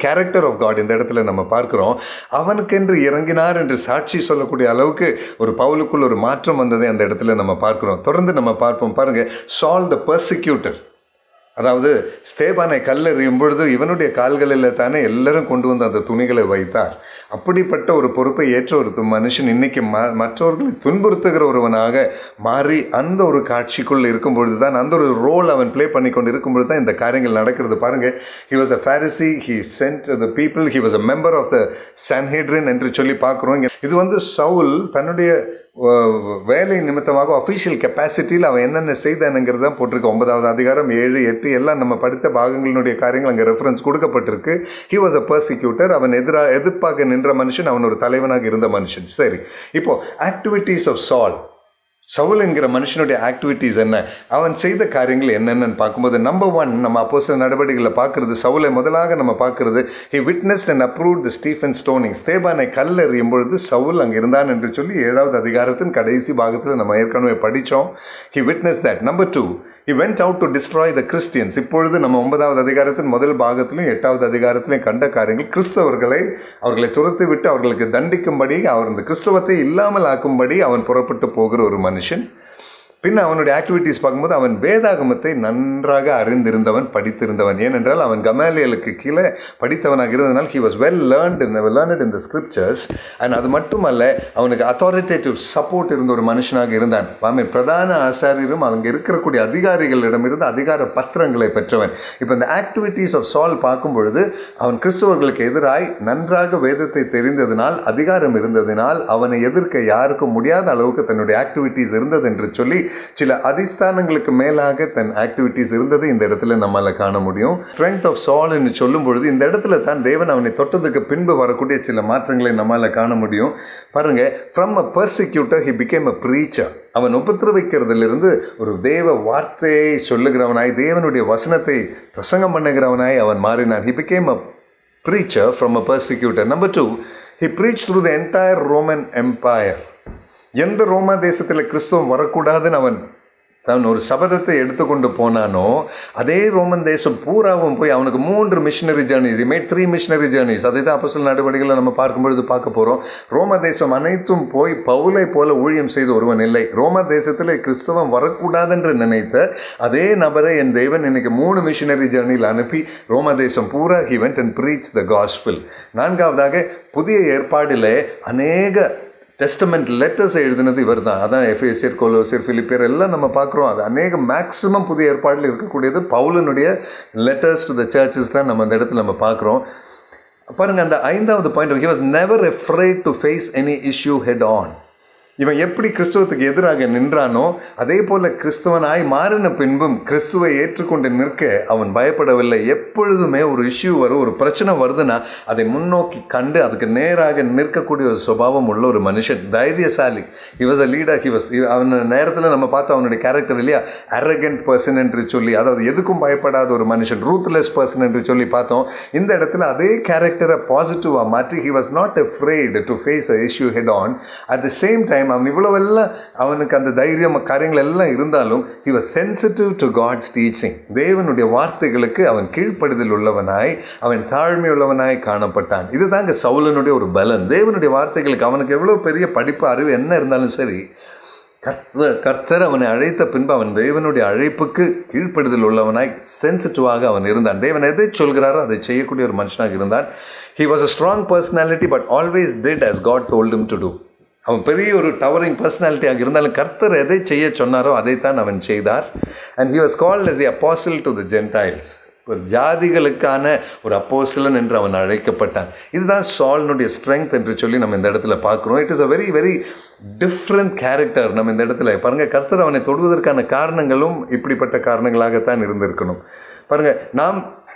character of God இந்த இடத்துல நம்ம பார்க்கிறோம் அவனுக்கென்று இறங்கினார் என்று சாட்சி சொல்லக்கூடிய அளவுக்கு ஒரு பவுலுக்குள் ஒரு மாற்றம் வந்ததை அந்த இடத்துல நம்ம பார்க்கிறோம் தொடர்ந்து நம்ம பார்ப்போம் பாருங்க சால் த பர்சிக்யூட்டர் அதாவது ஸ்தேபானை கல்லெறியும் பொழுது இவனுடைய கால்களில் தானே எல்லாரும் கொண்டு வந்து அந்த துணிகளை வைத்தார் அப்படிப்பட்ட ஒரு பொறுப்பை ஏற்ற ஒரு மனுஷன் இன்னைக்கு ம மற்றவர்களை துன்புறுத்துகிற ஒருவனாக மாறி அந்த ஒரு காட்சிக்குள் இருக்கும் பொழுது தான் அந்த ஒரு ரோல் அவன் ப்ளே பண்ணி கொண்டு இருக்கும் பொழுது தான் இந்த காரியங்கள் நடக்கிறது பாருங்க he was a Pharisee he sent the people he was a member of the Sanhedrin என்று சொல்லி பார்க்குறோம் இங்க இது வந்து சவுல் தன்னுடைய அஹ், வேலை நிமித்தமாக அஃபீஷியல் கெப்பாசிட்டியில் அவன் என்னென்ன செய்தானுங்கிறது தான் போட்டிருக்கு ஒன்பதாவது அதிகாரம் ஏழு எட்டு எல்லாம் நம்ம படித்த பாகங்களினுடைய காரியங்கள் அங்கே ரெஃபரன்ஸ் கொடுக்கப்பட்டிருக்கு ஹி வாஸ் அ பர்சிக்யூட்டர் அவன் எதிராக எதிர்ப்பாக நின்ற மனுஷன் அவன் ஒரு தலைவனாக இருந்த மனுஷன் சரி இப்போ ஆக்டிவிட்டீஸ் ஆஃப் சால் சவுல் என்கிற மனுஷனுடைய ஆக்டிவிட்டீஸ் என்ன அவன் செய்த காரியங்கள் என்னென்னு பார்க்கும்போது நம்பர் ஒன் நம்ம அப்போ சில நடவடிக்கைகளை பார்க்கறது சவுலை முதலாக நம்ம பார்க்கறது he witnessed and approve the Stephen stoning ஸ்தேபானை கல் எறியும் பொழுது சவுல் அங்கே இருந்தான் என்று சொல்லி ஏழாவது அதிகாரத்தின் கடைசி பாகத்தில் நம்ம ஏற்கனவே படித்தோம் he witness that number two he went out to destroy the Christians இப்பொழுது நம்ம ஒன்பதாவது அதிகாரத்தின் முதல் பாகத்திலும் எட்டாவது அதிகாரத்திலும் கண்ட காரியங்கள் கிறிஸ்தவர்களை அவர்களை துரத்து விட்டு அவர்களுக்கு தண்டிக்கும்படி அவர் இந்த கிறிஸ்தவத்தை இல்லாமல் ஆக்கும்படி அவன் புறப்பட்டு போகிற ஒரு மனுஷன் பின் அவனுடைய ஆக்டிவிட்டீஸ் பார்க்கும்போது அவன் வேதாகமத்தை நன்றாக அறிந்திருந்தவன் படித்திருந்தவன் ஏனென்றால் அவன் கமாலியலுக்கு கீழே படித்தவனாக இருந்ததனால் he was well learned in learned in the scriptures and அது மட்டுமல்ல அவனுக்கு அத்தாரிட்டேட்டிவ் சப்போர்ட் இருந்த ஒரு மனுஷனாக இருந்தான் ஆமே பிரதான ஆசாரியரும் அங்கே இருக்கக்கூடிய அதிகாரிகளிடமிருந்து அதிகார பத்திரங்களை பெற்றவன் இப்போ இந்த ஆக்டிவிட்டீஸ் ஆஃப் சால் பார்க்கும் பொழுது அவன் கிறிஸ்தவர்களுக்கு எதிராய் நன்றாக வேதத்தை தெரிந்ததினால் அதிகாரம் இருந்ததினால் அவனை எதிர்க்க யாருக்கும் முடியாத அளவுக்கு தன்னுடைய ஆக்டிவிட்டீஸ் இருந்தது என்று சொல்லி சில அதிஸ்தானங்களுக்கு மேலாக தன் ஆக்டிவிட்டீஸ் இருந்தது இந்த இடத்துல நம்மால காண முடியும் ஸ்ட்ரென்த் ஆஃப் சால் என்று சொல்லும் பொழுது இந்த இடத்துல தான் தேவன் அவனை தொட்டதுக்கு பின்பு வரக்கூடிய சில மாற்றங்களை நம்மால காண முடியும் பாருங்க from a persecutor he became a preacher அவன் உபத்திரவிக்கிறதிலிருந்து ஒரு தேவ வார்த்தையை சொல்லுகிறவனாய் தேவனுடைய வசனத்தை பிரசங்கம் பண்ணுகிறவனாய் அவன் மாறினான் he became a preacher from a persecutor. Number two, he preached through the entire Roman Empire. எந்த ரோமா தேசத்தில் கிறிஸ்துவம் வரக்கூடாதுன்னு அவன் தான் ஒரு சபதத்தை எடுத்துக்கொண்டு போனானோ அதே ரோமன் தேசம் பூராவும் போய் அவனுக்கு மூன்று missionary journeys made three missionary journeys அதை தான் அப்போ நடவடிக்கைகளை நம்ம பார்க்கும்பொழுது பார்க்க போகிறோம் ரோம தேசம் அனைத்தும் போய் பவுலை போல ஊழியம் செய்த ஒருவன் இல்லை ரோம தேசத்தில் கிறிஸ்தவம் வரக்கூடாதென்று நினைத்த அதே நபரை என் தேவன் இன்னைக்கு மூணு மிஷினரி ஜேர்னியில் அனுப்பி ரோம தேசம் பூரா he went and preach the gospel நான்காவதாக புதிய ஏற்பாடிலே அநேக டெஸ்டமெண்ட் லெட்டர்ஸ் எழுதினது இவர் தான் அதான் எஃப்ஏசியர் கோலோசியர் பிலிப்பியர் எல்லாம் நம்ம பார்க்குறோம் அது அநேக மேக்ஸிமம் புதிய ஏற்பாடில் இருக்கக்கூடியது பவுலனுடைய லெட்டர்ஸ் டு த சர்ச்சஸ் தான் நம்ம அந்த இடத்துல நம்ம பார்க்குறோம் பாருங்க அந்த ஐந்தாவது point he was never afraid to face any issue head on இவன் எப்படி கிறிஸ்துவத்துக்கு எதிராக நின்றானோ அதே போல கிறிஸ்துவனாய் மாறின பின்பும் கிறிஸ்துவை ஏற்றுக்கொண்டு நிற்க அவன் பயப்படவில்லை எப்பொழுதுமே ஒரு இஷ்யூ வரும் ஒரு பிரச்சனை வருதுன்னா அதை முன்னோக்கி கண்டு அதுக்கு நேராக நிற்கக்கூடிய ஒரு சுபாவம் உள்ள ஒரு மனுஷன் தைரியசாலி he was a leader he was அவன் நேரத்தில் நம்ம பார்த்தோம் அவனுடைய கேரக்டர் இல்லையா அரகண்ட் பர்சன் என்று சொல்லி அதாவது எதுக்கும் பயப்படாத ஒரு மனுஷன் ரூத்லெஸ் பர்சன் என்று சொல்லி பார்த்தோம் இந்த இடத்துல அதே கேரக்டரை பாசிட்டிவாக மாற்றி he was not afraid to face a issue head on at the same time அவன் இவ்வளவெல்லாம் அவனுக்கு அந்த தைரியம் காரியங்கள் எல்லாம் இருந்தாலும் he was sensitive to God's teaching தேவனுடைய வார்த்தைகளுக்கு அவன் கீழ்ப்படுதல் உள்ளவனாய் அவன் தாழ்மை உள்ளவனாய் காணப்பட்டான் இதுதாங்க சவுலனுடைய ஒரு பலன் தேவனுடைய வார்த்தைகளுக்கு அவனுக்கு எவ்வளவு பெரிய படிப்பு அறிவு என்ன இருந்தாலும் சரி கர்த்தர் கர்த்தர் அவனை அழைத்த பின்பு அவன் தேவனுடைய அழைப்புக்கு கீழ்ப்படுதல் உள்ளவனாய் சென்சிட்டிவாக அவன் இருந்தான் தேவன் எதை சொல்கிறாரோ அதை செய்யக்கூடிய ஒரு மனுஷனாக இருந்தான் he was a strong personality but always did as God told him to do அவன் பெரிய ஒரு டவரிங் பர்சனாலிட்டியாக இருந்தாலும் கர்த்தர் எதை செய்ய சொன்னாரோ அதைத்தான் அவன் செய்தார் and he was called as the apostle to the Gentiles ஒரு ஜாதிகளுக்கான ஒரு அப்போசிலன் என்று அவன் அழைக்கப்பட்டான் இதுதான் சால்னுடைய ஸ்ட்ரென்த் என்று சொல்லி நம்ம இந்த இடத்துல பார்க்குறோம் it is a very very different character நம்ம இந்த இடத்துல பாருங்க கர்த்தர் அவனை தொடுவதற்கான காரணங்களும் இப்படிப்பட்ட காரணங்களாகத்தான் இருந்திருக்கணும் பாருங்க நாம்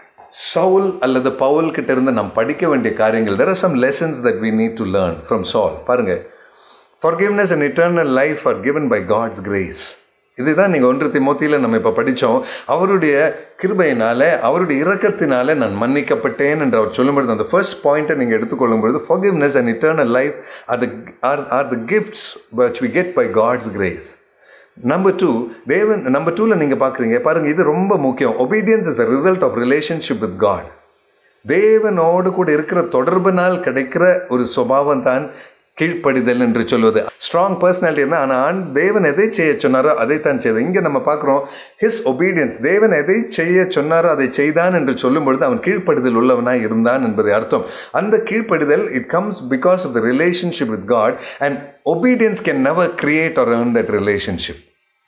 சவுல் அல்லது பவுல் கிட்ட இருந்து நாம் படிக்க வேண்டிய காரியங்கள் there are some lessons that we need to learn from Saul பாருங்க forgiveness and eternal life are given by God's grace இதுதான் நீங்கள் ஒன்று திமோத்தியில் நம்ம இப்போ படித்தோம் அவருடைய கிருபையினால அவருடைய இரக்கத்தினால நான் மன்னிக்கப்பட்டேன் என்று அவர் சொல்லும்பொழுது அந்த ஃபர்ஸ்ட் பாயிண்ட்டை நீங்கள் எடுத்துக்கொள்ளும் பொழுது forgiveness and eternal life are the are, are the gifts which we get by God's grace number two தேவன் நம்பர் டூவில் நீங்கள் பார்க்குறீங்க பாருங்கள் இது ரொம்ப முக்கியம் obedience is a result of relationship with God தேவனோடு கூட இருக்கிற தொடர்பினால் கிடைக்கிற ஒரு சுபாவம் தான் கீழ்ப்படிதல் என்று சொல்வது ஸ்ட்ராங் பர்சனாலிட்டி இருந்தால் ஆனால் ஆண் தேவன் எதை செய்ய சொன்னாரோ அதைத்தான் செய்தார் இங்கே நம்ம பார்க்குறோம் ஹிஸ் ஒபீடியன்ஸ் தேவன் எதை செய்ய சொன்னாரோ அதை செய்தான் என்று சொல்லும் பொழுது அவன் கீழ்ப்படிதல் உள்ளவனாய் இருந்தான் என்பதை அர்த்தம் அந்த கீழ்ப்படிதல் it comes because of the relationship with God and obedience can never create or earn that relationship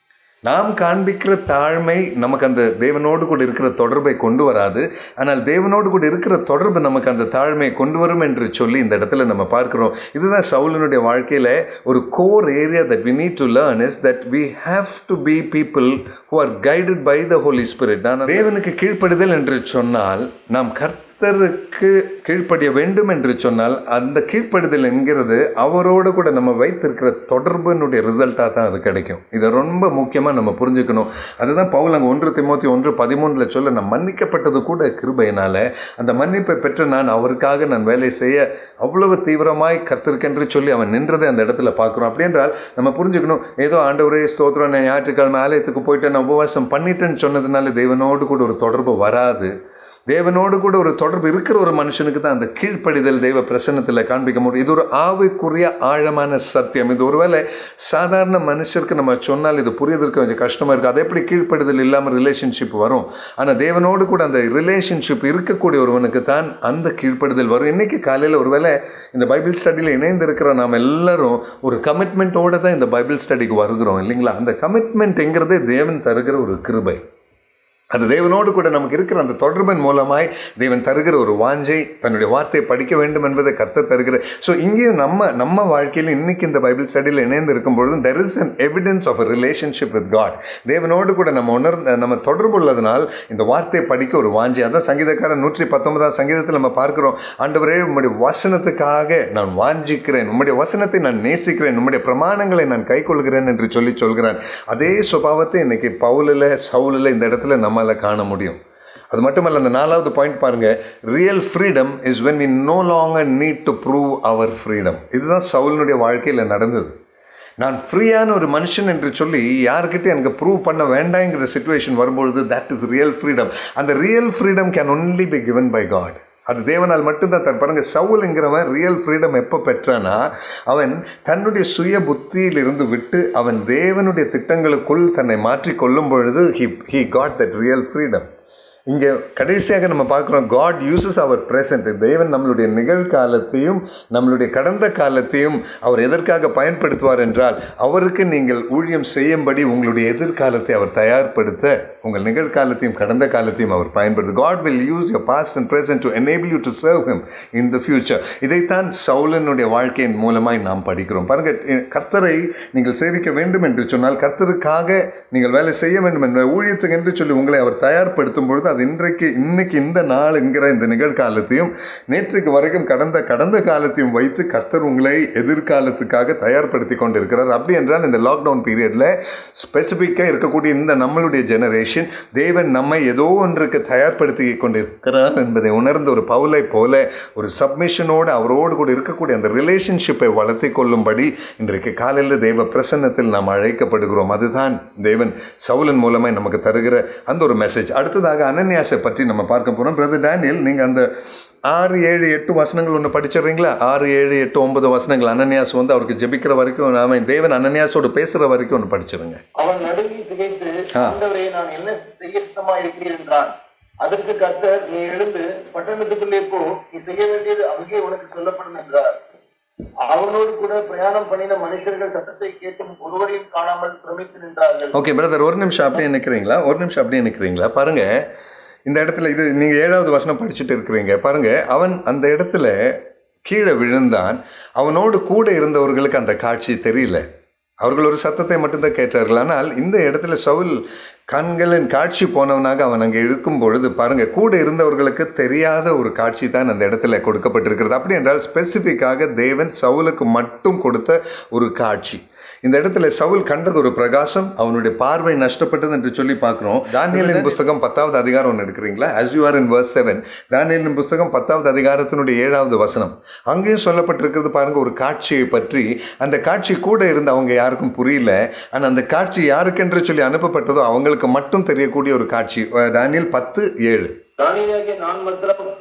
நாம் காண்பிக்கிற தாழ்மை நமக்கு அந்த தேவனோடு கூட இருக்கிற தொடர்பை கொண்டு வராது ஆனால் தேவனோடு கூட இருக்கிற தொடர்பு நமக்கு அந்த தாழ்மையை கொண்டு வரும் என்று சொல்லி இந்த இடத்துல நம்ம பார்க்கிறோம் இதுதான் சவுலனுடைய வாழ்க்கையில் ஒரு core area that we need to learn is that we have to be people who are guided by the Holy Spirit நான் தேவனுக்கு கீழ்ப்படுதல் என்று சொன்னால் நாம் கர்த்த கர்த்தருக்கு கீழ்ப்படிய வேண்டும் என்று சொன்னால் அந்த கீழ்ப்படுதல் என்கிறது அவரோடு கூட நம்ம வைத்திருக்கிற தொடர்பினுடைய ரிசல்ட்டாக தான் அது கிடைக்கும் இதை ரொம்ப முக்கியமாக நம்ம புரிஞ்சுக்கணும் அதுதான் பவுல் அங்கே ஒன்று திமுத்தி ஒன்று பதிமூன்றில் சொல்ல நான் மன்னிக்கப்பட்டது கூட கிருபையினால அந்த மன்னிப்பை பெற்று நான் அவருக்காக நான் வேலை செய்ய அவ்வளவு தீவிரமாய் கர்த்தருக்கென்று சொல்லி அவன் நின்றதை அந்த இடத்துல பார்க்குறோம் அப்படி என்றால் நம்ம புரிஞ்சுக்கணும் ஏதோ ஆண்டவரே ஸ்தோத்திரம் நான் ஞாயிற்றுக்கிழமை ஆலயத்துக்கு போயிட்டு நான் உபவாசம் பண்ணிட்டேன்னு சொன்னதுனால தேவனோடு கூட ஒரு தொடர்பு வராது தேவனோடு கூட ஒரு தொடர்பு இருக்கிற ஒரு மனுஷனுக்கு தான் அந்த கீழ்ப்படிதல் தெய்வ பிரசன்னத்தில் காண்பிக்க முடியும் இது ஒரு ஆவிக்குரிய ஆழமான சத்தியம் இது ஒருவேளை சாதாரண மனுஷருக்கு நம்ம சொன்னால் இது புரியதற்கு கொஞ்சம் கஷ்டமாக இருக்குது அது எப்படி கீழ்ப்படிதல் இல்லாமல் ரிலேஷன்ஷிப் வரும் ஆனால் தேவனோடு கூட அந்த ரிலேஷன்ஷிப் இருக்கக்கூடிய ஒருவனுக்கு தான் அந்த கீழ்ப்படுதல் வரும் இன்னைக்கு காலையில் ஒருவேளை இந்த பைபிள் ஸ்டடியில் இணைந்திருக்கிற நாம் எல்லாரும் ஒரு கமிட்மெண்ட்டோடு தான் இந்த பைபிள் ஸ்டடிக்கு வருகிறோம் இல்லைங்களா அந்த கமிட்மெண்ட் என்கிறதே தேவன் தருகிற ஒரு கிருபை அது தேவனோடு கூட நமக்கு இருக்கிற அந்த தொடர்பின் மூலமாய் தேவன் தருகிற ஒரு வாஞ்சை தன்னுடைய வார்த்தையை படிக்க வேண்டும் என்பதை கர்த்தர் தருகிற ஸோ இங்கேயும் நம்ம நம்ம வாழ்க்கையில் இன்னைக்கு இந்த பைபிள் ஸ்டடியில் இணைந்து இருக்கும் பொழுது there is an evidence of a relationship with God தேவனோடு கூட நம்ம உணர்ந்த நம்ம தொடர்பு உள்ளதனால் இந்த வார்த்தையை படிக்க ஒரு வாஞ்சை அதான் சங்கீதக்காரன் நூற்றி பத்தொன்பதாம் சங்கீதத்தில் நம்ம பார்க்கிறோம் ஆண்டவரே உம்முடைய வசனத்துக்காக நான் வாஞ்சிக்கிறேன் உம்முடைய வசனத்தை நான் நேசிக்கிறேன் உம்முடைய பிரமாணங்களை நான் கைக்கொள்கிறேன் என்று சொல்லி சொல்கிறான் அதே சுபாவத்தை இன்னைக்கு பவுலில் சவுலில் இந்த இடத்துல நம்மால் காண முடியும் அது மட்டுமல்ல அந்த நாலாவது பாயிண்ட் பாருங்க real freedom is when we no longer need to prove our freedom இதுதான் சவுலினுடைய வாழ்க்கையில் நடந்தது நான் ஃப்ரீயான ஒரு மனுஷன் என்று சொல்லி யாருக்கிட்ட எனக்கு ப்ரூவ் பண்ண வேண்டாங்கிற சுச்சுவேஷன் வரும்பொழுது தட் இஸ் ரியல் ஃப்ரீடம் அந்த real freedom can only be given by God அது தேவனால் மட்டும்தான் தன் பாருங்க சவுலுங்கிறவன் ரியல் ஃப்ரீடம் எப்போ பெற்றானா அவன் தன்னுடைய சுய புத்தியிலிருந்து விட்டு அவன் தேவனுடைய திட்டங்களுக்குள் தன்னை மாற்றி கொள்ளும் பொழுது he he got that real freedom இங்கே கடைசியாக நம்ம பார்க்குறோம் காட் யூசஸ் அவர் ப்ரெசன்ட் தேவன் நம்மளுடைய நிகழ்காலத்தையும் நம்மளுடைய கடந்த காலத்தையும் அவர் எதற்காக பயன்படுத்துவார் என்றால் அவருக்கு நீங்கள் ஊழியம் செய்யும்படி உங்களுடைய எதிர்காலத்தை அவர் தயார்படுத்த உங்கள் நிகழ்காலத்தையும் கடந்த காலத்தையும் அவர் பயன்படுத்து God will use your past and present to enable you to serve him in the future இதைத்தான் சவுலனுடைய வாழ்க்கையின் மூலமாய் நாம் படிக்கிறோம் பாருங்க கர்த்தரை நீங்கள் சேவிக்க வேண்டும் என்று சொன்னால் கர்த்தருக்காக நீங்கள் வேலை செய்ய வேண்டும் என்ற ஊழியத்துக்கு என்று சொல்லி உங்களை அவர் தயார்படுத்தும் பொழுது அது இன்றைக்கு இன்னைக்கு இந்த நாள் என்கிற இந்த நிகழ்காலத்தையும் நேற்றுக்கு வரைக்கும் கடந்த கடந்த காலத்தையும் வைத்து கர்த்தர் உங்களை எதிர்காலத்துக்காக தயார்படுத்தி கொண்டிருக்கிறார் அப்படி என்றால் இந்த லாக்டவுன் பீரியடில் ஸ்பெசிஃபிக்காக இருக்கக்கூடிய இந்த நம்மளுடைய ஜெனரேஷன் தேவன் நம்மை ஏதோ ஒன்றுக்கு தயார்படுத்தி கொண்டிருக்கிறார் என்பதை உணர்ந்த ஒரு பவுலை போல ஒரு சப்மிஷனோடு அவரோடு கூட இருக்கக்கூடிய அந்த ரிலேஷன்ஷிப்பை வளர்த்தி கொள்ளும்படி இன்றைக்கு காலையில் தேவ பிரசன்னத்தில் நாம் அழைக்கப்படுகிறோம் அதுதான் தேவன் சவுலன் மூலமாக நமக்கு தருகிற அந்த ஒரு மெசேஜ் அடுத்ததாக அனன்யாசை பற்றி நம்ம பார்க்க போகிறோம் பிரதர் டேனியல் நீங்கள் அந்த ஆறு ஏழு எட்டு வசனங்கள் ஒன்று படிச்சிடுறீங்களா ஆறு ஏழு எட்டு ஒன்பது வசனங்கள் அனன்யாஸ் வந்து அவருக்கு ஜெபிக்கிற வரைக்கும் நாம தேவன் அனன்யாஸோடு பேசுகிற வரைக்கும் ஒன்று படிச்சிருங்க அவன் நடுங்கி திகைத்து ஆ. ஆண்டவரே நான் என்ன செய்ய சித்தமா இருக்கிறேன் என்றான் அதற்கு கர்த்தர் நீ எழுந்து பட்டணத்துக்குள்ளே போ நீ செய்ய வேண்டியது அங்கே உனக்கு சொல்லப்படும் என்றார் அவனோடு கூட பிரயாணம் பண்ணின மனுஷர்கள் சத்தத்தை கேட்டும் ஒருவரையும் காணாமல் பிரமித்து நின்றார்கள் ஓகே பிரதர் ஒரு நிமிஷம் அப்படியே நிற்கிறீங்களா ஒரு நிமிஷம் அப்படியே நிற்கிறீங்களா பாருங்க இந்த இடத்துல இது நீங்கள் ஏழாவது வசனம் படிச்சுட்டு இருக்கிறீங்க பாருங்க அவன் அந்த இடத்துல கீழே விழுந்தான் அவனோடு கூட இருந்தவர்களுக்கு அந்த காட்சி தெரியல அவர்கள் ஒரு சத்தத்தை மட்டும்தான் கேட்டார்கள் ஆனால் இந்த இடத்துல சவுல் கண்களின் காட்சி போனவனாக அவன் அங்கே இருக்கும் பொழுது பாருங்க கூட இருந்தவர்களுக்கு தெரியாத ஒரு காட்சி தான் அந்த இடத்துல கொடுக்கப்பட்டிருக்கிறது அப்படி என்றால் ஸ்பெசிஃபிக்காக தேவன் சவுலுக்கு மட்டும் கொடுத்த ஒரு காட்சி இந்த இடத்துல சவுல் கண்டது ஒரு பிரகாசம் அவனுடைய பார்வை நஷ்டப்பட்டது என்று சொல்லி பார்க்கிறோம் தானியலின் புஸ்தகம் பத்தாவது அதிகாரம் ஒன்று எடுக்கிறீங்களா as you are in verse seven தானியலின் புஸ்தகம் பத்தாவது அதிகாரத்தினுடைய ஏழாவது வசனம் அங்கேயும் சொல்லப்பட்டிருக்கிறது பாருங்க ஒரு காட்சியை பற்றி அந்த காட்சி கூட இருந்து அவங்க யாருக்கும் புரியல ஆனால் அந்த காட்சி யாருக்கென்று சொல்லி அனுப்பப்பட்டதோ அவங்களுக்கு மட்டும் தெரியக்கூடிய ஒரு காட்சி அஹ் தானியேல் பத்து ஏழு தானியாகிய நான் மாத்திரம்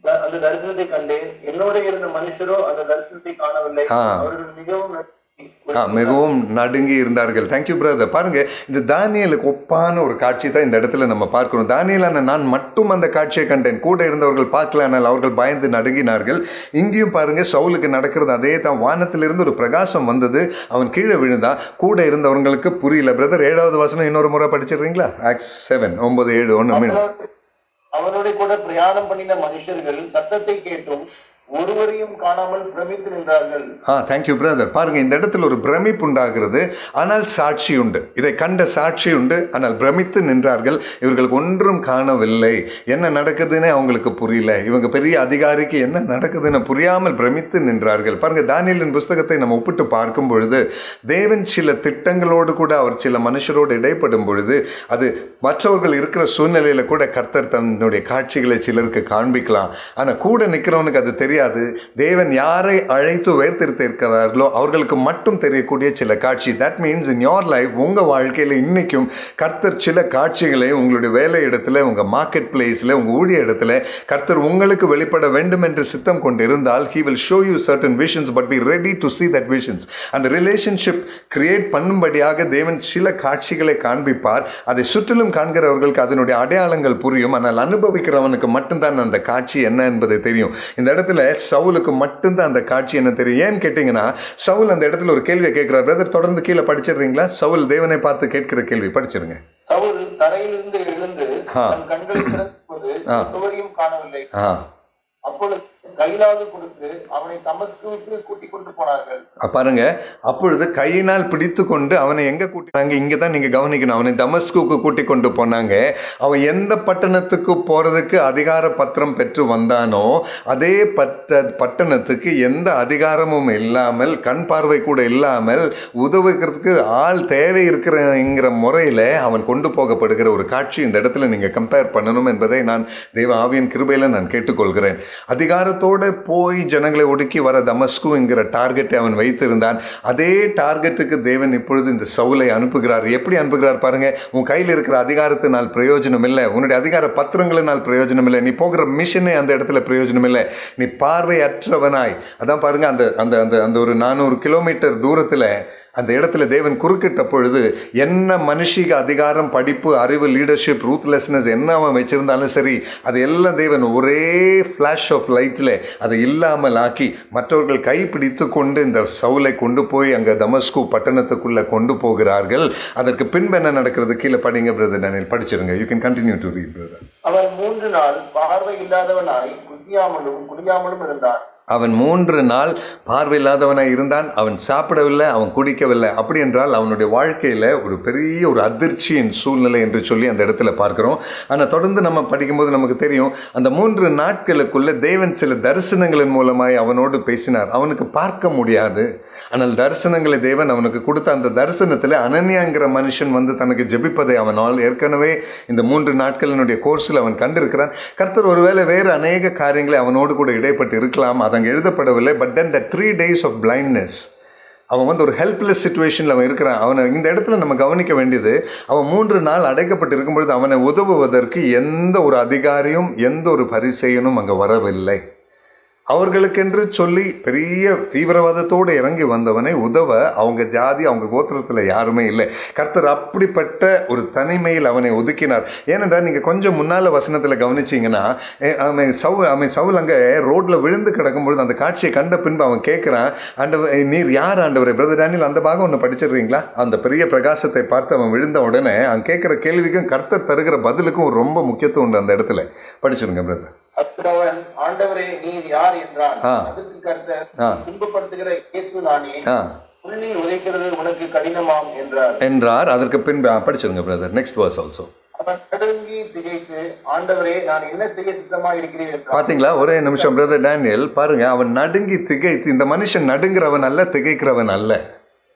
அந்த தரிசனத்தை கண்டேன் என்னோட இருந்த மனுஷரோ அந்த தரிசனத்தை காணவில்லை ஆ. அவர்கள் மிகவும் நடுங்கி ஆ, மிகவும் நடுங்கி இருந்தார்கள் தேங்க்யூ பிரதர் பாருங்க இந்த தானியலுக்கு ஒப்பான ஒரு காட்சி தான் இந்த இடத்துல நம்ம பார்க்கிறோம் தானியலான நான் மட்டும் அந்த காட்சியை கண்டேன் கூட இருந்தவர்கள் பார்க்கல ஆனால் அவர்கள் பயந்து நடுங்கினார்கள் இங்கேயும் பாருங்க சவுலுக்கு நடக்கிறது அதே தான் வானத்திலிருந்து ஒரு பிரகாசம் வந்தது அவன் கீழே விழுந்தான் கூட இருந்தவங்களுக்கு புரியல பிரதர் ஏழாவது வசனம் இன்னொரு முறை படிச்சிடுறீங்களா ஆக்ஸ் செவன் ஒன்பது ஏழு ஒன்று மீன் அவனோடு- அவனோட கூட பிரயாணம் பண்ணின மனுஷர்கள் சத்தத்தை கேட்டும் ஒருவரையும் காணாமல் பிரமித்து நின்றார்கள் ஆ தேங்க்யூ பிரதர் பாருங்க இந்த இடத்துல ஒரு பிரமிப்பு உண்டாகிறது ஆனால் சாட்சி உண்டு இதை கண்ட சாட்சி உண்டு ஆனால் பிரமித்து நின்றார்கள் இவர்களுக்கு ஒன்றும் காணவில்லை என்ன நடக்குதுன்னு அவங்களுக்கு புரியல இவங்க பெரிய அதிகாரிக்கு என்ன நடக்குதுன்னு புரியாமல் பிரமித்து நின்றார்கள் பாருங்க தானியலின் புஸ்தகத்தை நம்ம ஒப்பிட்டு பார்க்கும் பொழுது தேவன் சில திட்டங்களோடு கூட அவர் சில மனுஷரோடு இடைப்படும் பொழுது அது மற்றவர்கள் இருக்கிற சூழ்நிலையில கூட கர்த்தர் தன்னுடைய காட்சிகளை சிலருக்கு காண்பிக்கலாம் ஆனா கூட நிக்கிறவனுக்கு அது தெரியாது தேவன் யாரை அழைத்து உயர்த்திருக்கிறார்களோ அவர்களுக்கு மட்டும் தெரியக்கூடிய சில காட்சி that means in your life உங்க வாழ்க்கையில இன்னைக்கும் கர்த்தர் சில காட்சிகளை உங்களுடைய வேலை இடத்துல உங்க மார்க்கெட் பிளேஸ்ல உங்க ஊழிய இடத்துல கர்த்தர் உங்களுக்கு வெளிப்பட வேண்டும் என்று சித்தம் கொண்டிருந்தால் he will show you certain visions but be ready to see that visions அந்த ரிலேஷன்ஷிப் கிரியேட் பண்ணும்படியாக தேவன் சில காட்சிகளை காண்பிப்பார் அதை சுற்றிலும் காண்கிறவர்களுக்கு அதனுடைய அடையாளங்கள் புரியும் ஆனால் அனுபவிக்கிறவனுக்கு மட்டும்தான் அந்த காட்சி என்ன என்பது தெரியும் இந்த இடத்துல சவுலுக்கு மட்டும்தான் அந்த காட்சி என்ன தெரியும் ஏன்னு கேட்டிங்கன்னா சவுல் அந்த இடத்துல ஒரு கேள்வியை கேட்கிறார் பிரதர் தொடர்ந்து கீழே படிச்சிடுறீங்களா சவுல் தேவனை பார்த்து கேட்கிற கேள்வி படிச்சிருங்க சவுல் தரையிலிருந்து எழுந்து ஆ. தன் கண்களை திறந்தபோது ஆ. ஒருவரையும் காணவில்லை ஆ அப்பொழுது கையிலாவது கொடுத்து அவனை தமஸ்குவுக்கு கூட்டிக் கொண்டு போனார்கள் அஹ் பாருங்க அப்பொழுது கையினால் பிடித்து கொண்டு அவனை எங்க கூட்டினாங்க இங்க தான் நீங்க கவனிக்கணும் அவனை தமஸ்குக்கு கூட்டி கொண்டு போனாங்க அவன் எந்த பட்டணத்துக்கு போறதுக்கு அதிகார பத்திரம் பெற்று வந்தானோ அதே பட்ட பட்டணத்துக்கு எந்த அதிகாரமும் இல்லாமல் கண் பார்வை கூட இல்லாமல் உதவுகிறதுக்கு ஆள் தேவை இருக்கிறங்கிற முறையில் அவன் கொண்டு போகப்படுகிற ஒரு காட்சி இந்த இடத்துல நீங்க கம்பேர் பண்ணணும் என்பதை நான் தெய்வ ஆவியின் கிருபையில நான் கேட்டுக்கொள்கிறேன் அதிகாரத்தோட போய் ஜனங்களை ஒடுக்கி வர தமஸ்கு என்கிற டார்கெட்டை அவன் வைத்திருந்தான் அதே டார்கெட்டுக்கு தேவன் இப்பொழுது இந்த சவுலை அனுப்புகிறார் எப்படி அனுப்புகிறார் பாருங்க உன் கையில் இருக்கிற அதிகாரத்தினால் பிரயோஜனம் இல்லை உன்னுடைய அதிகார பத்திரங்களினால் பிரயோஜனம் இல்லை நீ போகிற மிஷனே அந்த இடத்துல பிரயோஜனம் இல்லை நீ பார்வையற்றவனாய் அதான் பாருங்க அந்த அந்த அந்த அந்த ஒரு நானூறு கிலோமீட்டர் தூரத்தில் அந்த இடத்துல தேவன் குறுக்கிட்ட பொழுது என்ன மனுஷிக அதிகாரம் படிப்பு அறிவு லீடர்ஷிப் ரூத்லெஸ்னஸ் என்ன அவன் வச்சிருந்தாலும் சரி அது எல்லாம் தேவன் ஒரே ஃப்ளாஷ் ஆஃப் லைட்டில் அதை இல்லாமல் ஆக்கி மற்றவர்கள் கைப்பிடித்து கொண்டு இந்த சவுலை கொண்டு போய் அங்கே தமஸ்கு பட்டணத்துக்குள்ளே கொண்டு போகிறார்கள் அதற்கு பின்பு என்ன நடக்கிறது கீழே படிங்க பிரதர் டேனியல் படிச்சிருங்க you can continue to read brother அவன் மூன்று நாள் பார்வை இல்லாதவனாய் குசியாமலும் குடியாமலும் இருந்தான் அவன் மூன்று நாள் பார்வையில்லாதவனாய் இருந்தான் அவன் சாப்பிடவில்லை அவன் குடிக்கவில்லை அப்படி என்றால் அவனுடைய வாழ்க்கையில் ஒரு பெரிய ஒரு அதிர்ச்சியின் சூழ்நிலை என்று சொல்லி அந்த இடத்துல பார்க்கிறோம் ஆனால் தொடர்ந்து நம்ம படிக்கும்போது நமக்கு தெரியும் அந்த மூன்று நாட்களுக்குள்ள தேவன் சில தரிசனங்களின் மூலமாய் அவனோடு பேசினார் அவனுக்கு பார்க்க முடியாது ஆனால் தரிசனங்களை தேவன் அவனுக்கு கொடுத்த அந்த தரிசனத்தில் அனன்யாங்கிற மனுஷன் வந்து தனக்கு ஜெபிப்பதை அவனால் ஏற்கனவே இந்த மூன்று நாட்களினுடைய கோர்ஸில் அவன் கண்டிருக்கிறான் கர்த்தர் ஒருவேளை வேறு அநேக காரியங்களை அவனோடு கூட இடைப்பட்டு இருக்கலாம் அது அங்கே எழுதப்படவில்லை but then the three days of blindness அவன் வந்து ஒரு ஹெல்ப்லெஸ் சுச்சுவேஷனில் அவன் இருக்கிறான் அவனை இந்த இடத்துல நம்ம கவனிக்க வேண்டியது அவன் மூன்று நாள் அடைக்கப்பட்டு இருக்கும்பொழுது அவனை உதவுவதற்கு எந்த ஒரு அதிகாரியும் எந்த ஒரு பரிசெயனும் அங்கே வரவில்லை அவர்களுக்கென்று சொல்லி பெரிய தீவிரவாதத்தோடு இறங்கி வந்தவனை உதவ அவங்க ஜாதி அவங்க கோத்திரத்தில் யாருமே இல்லை கர்த்தர் அப்படிப்பட்ட ஒரு தனிமையில் அவனை ஒதுக்கினார் ஏனென்றால் நீங்கள் கொஞ்சம் முன்னால் வசனத்தில் கவனிச்சிங்கன்னா ஏ, அவன் சவு அவன் சவுல் அங்கே ரோட்டில் விழுந்து கிடக்கும்பொழுது அந்த காட்சியை கண்ட பின்பு அவன் கேட்குறான் ஆண்டவர் நீர் யார் ஆண்டவரே பிரதர் டேனியல் அந்த பாகம் ஒன்று படிச்சிடுறீங்களா அந்த பெரிய பிரகாசத்தை பார்த்து அவன் விழுந்த உடனே அவன் கேட்குற கேள்விக்கும் கர்த்தர் தருகிற பதிலுக்கும் ஒரு ரொம்ப முக்கியத்துவம் உண்டு அந்த இடத்துல படிச்சிருங்க பிரதர் அதற்கு அவன் ஆண்டவரே நீர் யார் என்றான் ஆ. அதற்கு கர்த்தர் ஆ துன்பப்படுத்துகிற இயேசு நானே ஆ புள்ளில் உதைக்கிறது உனக்கு கடினமாம் என்றார் என்றார் அதற்கு பின்பு ஆ, படிச்சிருங்க பிரதர் நெக்ஸ்ட் வேர்ஸ் ஆல்சோ அவன் நடுங்கி திகைத்து ஆண்டவரே நான் என்ன செய்ய சித்தமா இருக்கிறேன் என்றான் பாத்தீங்களா ஒரே நிமிஷம் பிரதர் டேனியல் பாருங்க அவன் நடுங்கி திகைத்து இந்த மனுஷன் நடுங்கிறவன் அல்ல திகைக்கிறவன் அல்ல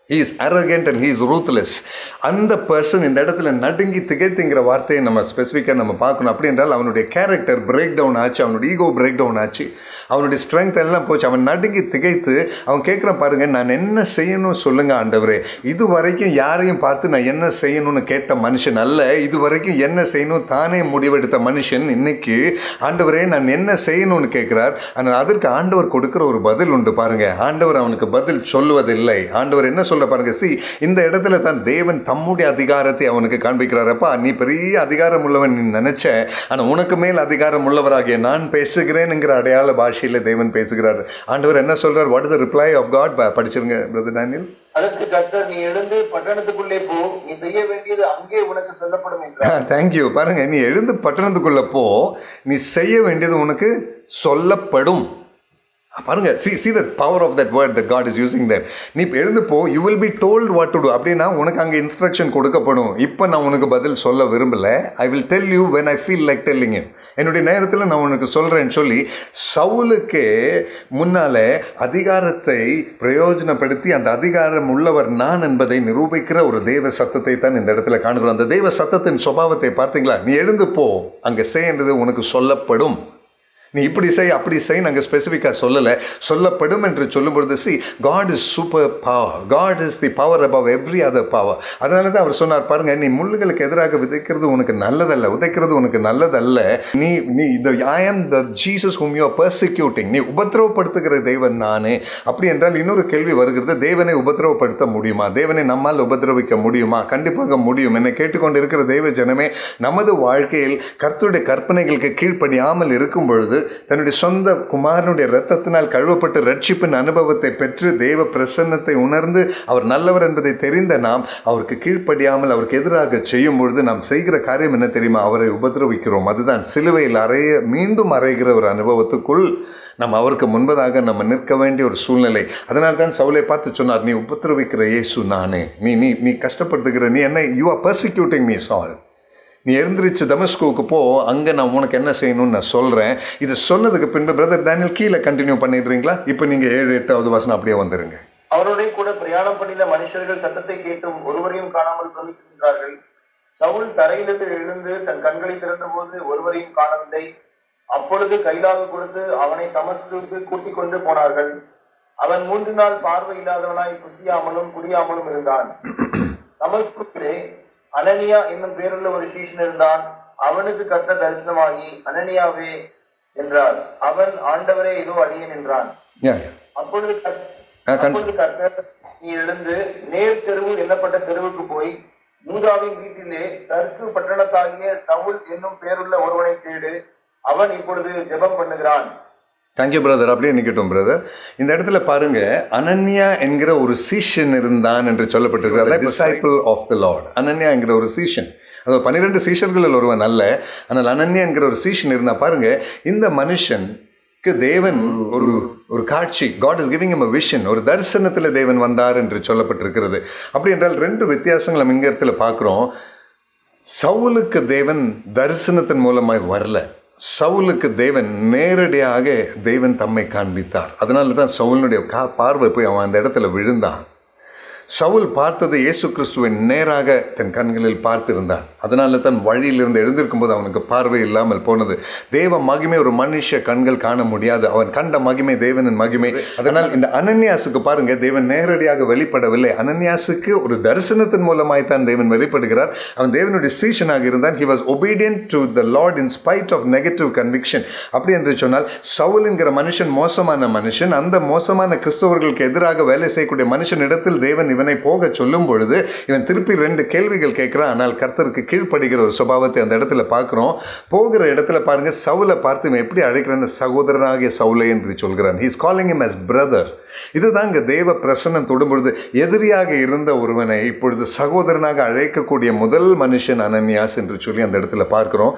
he is arrogant and he is ruthless அந்த பர்சன் இந்த இடத்துல நடுங்கி திகைத்துங்கிற வார்த்தையை நம்ம ஸ்பெசிஃபிக்காக நம்ம பார்க்கணும் அப்படி என்றால் அவனுடைய கேரக்டர் பிரேக் டவுன் ஆச்சு அவனுடைய ஈகோ பிரேக் டவுன் ஆச்சு அவனுடைய ஸ்ட்ரென்த் எல்லாம் போச்சு அவன் நடுங்கி திகைத்து அவன் கேட்குறான் பாருங்க நான் என்ன செய்யணும் சொல்லுங்க ஆண்டவரே இது வரைக்கும் யாரையும் பார்த்து நான் என்ன செய்யணும்னு கேட்ட மனுஷன் அல்ல இது வரைக்கும் என்ன செய்யணும் தானே முடிவெடுத்த மனுஷன் இன்னைக்கு ஆண்டவரே நான் என்ன செய்யணும்னு கேட்கிறார் ஆனால் அதற்கு ஆண்டவர் கொடுக்கிற ஒரு பதில் உண்டு பாருங்க ஆண்டவர் அவனுக்கு பதில் சொல்லுவதில்லை ஆண்டவர் என்ன சொல்ல பாருங்க சி இந்த இடத்துல தான் தேவன் தம்முடைய அதிகாரத்தை அவனுக்கு காண்பிக்கிறாரப்பா நீ பெரிய அதிகாரம் உள்ளவன் நீ நினைச்ச ஆனால் உனக்கு மேல் அதிகாரம் உள்ளவராகிய நான் பேசுகிறேன்ங்கிற அடையாள பாஷையில் தேவன் பேசுகிறார் ஆண்டவர் என்ன சொல்றார் what is the reply of God படிச்சிருங்க பிரதர் டேனியல் அதற்கு கர்த்தர் நீ எழுந்து பட்டணத்துக்குள்ளே போ நீ செய்ய வேண்டியது அங்கே உனக்கு சொல்லப்படும் என்றார் தேங்க்யூ பாருங்க நீ எழுந்து பட்டணத்துக்குள்ள போ நீ செய்ய வேண்டியது உனக்கு சொல்லப்படும் பாருங்க see see the power of that word that God is using that நீ இப்போ எழுந்து போ you will be told what to do அப்படின்னா உனக்கு அங்கே இன்ஸ்ட்ரக்ஷன் கொடுக்கப்படும் இப்போ நான் உனக்கு பதில் சொல்ல விரும்பல I will tell you when I feel like telling you என்னுடைய நேரத்தில் நான் உனக்கு சொல்கிறேன்னு சொல்லி சவுலுக்கு முன்னாலே அதிகாரத்தை பிரயோஜனப்படுத்தி அந்த அதிகாரம் உள்ளவர் நான் என்பதை நிரூபிக்கிற ஒரு தெய்வ சத்தத்தை தான் இந்த இடத்துல காணுகிறோம் அந்த தெய்வ சத்தத்தின் சுபாவத்தை பார்த்தீங்களா நீ எழுந்து போ அங்கே செய்யறது உனக்கு சொல்லப்படும் நீ இப்படி செய் அப்படி செய் நாங்கள் ஸ்பெசிஃபிக்காக சொல்லலை சொல்லப்படும் என்று சொல்லும் பொழுது see God is super power God is the power above every other power அதனால தான் அவர் சொன்னார் பாருங்க நீ முள்ளுகளுக்கு எதிராக விதைக்கிறது உனக்கு நல்லதல்ல உதைக்கிறது உனக்கு நல்லதல்ல நீ நீ இந்த I am the Jesus whom you persecuting நீ உபத்திரவப்படுத்துகிற தேவன் நானே அப்படி என்றால் இன்னொரு கேள்வி வருகிறது தேவனை உபத்திரவப்படுத்த முடியுமா தேவனை நம்மால் உபத்திரவிக்க முடியுமா கண்டிப்பாக முடியும் என்னை கேட்டுக்கொண்டு இருக்கிற தெய்வ ஜனமே நமது வாழ்க்கையில் கர்த்தருடைய கற்பனைகளுக்கு கீழ்ப்படியாமல் இருக்கும் பொழுது தன்னுடைய சொந்த குமாரனுடைய இரத்தத்தினால் கழுவப்பட்டு ரட்சிப்பின் அனுபவத்தை பெற்று தெய்வ பிரசன்னத்தை உணர்ந்து அவர் நல்லவர் என்பதை தெரிந்த நாம் அவருக்கு கீழ்ப்படியாமல் அவருக்கு எதிராக செய்யும் பொழுது நாம் செய்கிற காரியம் என்ன தெரியுமா அவரை உபதிரவிக்கிறோம் அதுதான் சிலுவையில் அறைய மீண்டும் அறைகிற ஒரு அனுபவத்துக்குள் நம்ம அவருக்கு முன்பதாக நம்ம நிற்க வேண்டிய ஒரு சூழ்நிலை அதனால தான் சவுலை பார்த்து சொன்னார் நீ உபத்திரவிக்கிற இயேசு நானே நீ நீ நீ கஷ்டப்படுத்துகிற நீ என்ன யூ ஆர் பர்சிக்யூட்டிங் மீ சால் நீ எழுந்திரிச்சு தமஸ்கோவுக்கு போ அங்கே நான் உனக்கு என்ன செய்யணும்னு நான் சொல்கிறேன் இதை சொன்னதுக்கு பின்பு பிரதர் டேனியல் கீழே கண்டினியூ பண்ணிடுறீங்களா இப்போ நீங்கள் ஏழு எட்டாவது வசனம் அப்படியே வந்துருங்க அவருடைய கூட பிரயாணம் பண்ணின மனுஷர்கள் சத்தத்தை கேட்டும் ஒருவரையும் காணாமல் பிரமிக்கின்றார்கள் சவுல் தரையிலிருந்து எழுந்து தன் கண்களை திறந்தபோது ஒருவரையும் காணவில்லை அப்பொழுது கைலாக கொடுத்து அவனை தமஸ்குக்கு கூட்டிக் கொண்டு போனார்கள் அவன் மூன்று நாள் பார்வை இல்லாதவனாய் புசியாமலும் குடியாமலும் இருந்தான் தமஸ்குவிலே அனனியா என்னும் பேருள்ள ஒரு சீஷன் இருந்தான் அவனுக்கு கர்த்த தரிசனமாகி அனனியாவே என்றார் அவன் ஆண்டவரே இதோ அடியேன் என்றான் யா யா அப்பொழுது கர்த்த- ஆ, கண்- அப்பொழுது கர்த்தர் நீ எழுந்து நேர் தெருவு எண்ணப்பட்ட தெருவுக்கு போய் யூதாவின் வீட்டிலே தர்சு பட்டணத்தாகிய சவுல் என்னும் பேருள்ள ஒருவனை தேடு அவன் இப்பொழுது ஜெபம் பண்ணுகிறான் தேங்க்யூ பிரதர் அப்படியே நிக்கட்டும் பிரதர் இந்த இடத்துல பாருங்க அனன்யா என்கிற ஒரு சீஷன் இருந்தான் என்று சொல்லப்பட்டிருக்கிறது disciple of the Lord Ananias என்கிற ஒரு சீஷன் அது பன்னிரெண்டு சீஷர்களில் ஒருவன் அல்ல ஆனால் அனன்யா என்கிற ஒரு சீஷன் இருந்தா பாருங்க இந்த மனுஷனுக்கு தேவன் ஒரு ஒரு காட்சி God is giving him a vision ஒரு தரிசனத்தில் தேவன் வந்தார் என்று சொல்லப்பட்டிருக்கிறது அப்படி என்றால் ரெண்டு வித்தியாசங்கள் நம்ம இங்க இடத்துல பார்க்குறோம் சவுலுக்கு தேவன் தரிசனத்தின் மூலமாய் வரல சவுலுக்கு தேவன் நேரடியாக தேவன் தம்மை காண்பித்தார் அதனால தான் சவுலுடைய கா பார்வை போய் அவன் அந்த இடத்துல விழுந்தான் சவுல் பார்த்தது இயேசு கிறிஸ்துவின் நேராக தன் கண்களில் பார்த்திருந்தான் அதனால தான் வழியிலிருந்து எழுந்திருக்கும் போது அவனுக்கு பார்வை இல்லாமல் போனது தேவ மகிமை ஒரு மனுஷ கண்கள் காண முடியாது அவன் கண்ட மகிமை தேவனின் மகிமை அதனால் இந்த அனன்யாசுக்கு பாருங்க தேவன் நேரடியாக வெளிப்படவில்லை அனன்யாசுக்கு ஒரு தரிசனத்தின் மூலமாய் தான் தேவன் வெளிப்படுகிறார் அவன் தேவனுடைய சீஷனாக இருந்தான் he was obedient to the Lord in spite of negative conviction அப்படி என்று சொன்னால் சவுல் என்கிற மனுஷன் மோசமான மனுஷன் அந்த மோசமான கிறிஸ்தவர்களுக்கு எதிராக வேலை செய்யக்கூடிய மனுஷனிடத்தில் தேவன் இவனை போக சொல்லும் பொழுது இவன் திருப்பி ரெண்டு கேள்விகள் கேட்கிறான் ஆனால் கர்த்தருக்கு கீழ்ப்படுகிற ஒரு சுபாவத்தை அந்த இடத்துல பார்க்குறோம் போகிற இடத்துல பாருங்க சவுலை பார்த்து இவன் எப்படி அழைக்கிறான் சகோதரனாகிய சவுலை என்று சொல்கிறான் he's calling him as brother இதுதான் இங்க தேவ பிரசன்னம் தொடும் பொழுது எதிரியாக இருந்த ஒருவனை இப்பொழுது சகோதரனாக அழைக்கக்கூடிய முதல் மனுஷன் அனன்யாஸ் என்று சொல்லி அந்த இடத்துல பார்க்கிறோம்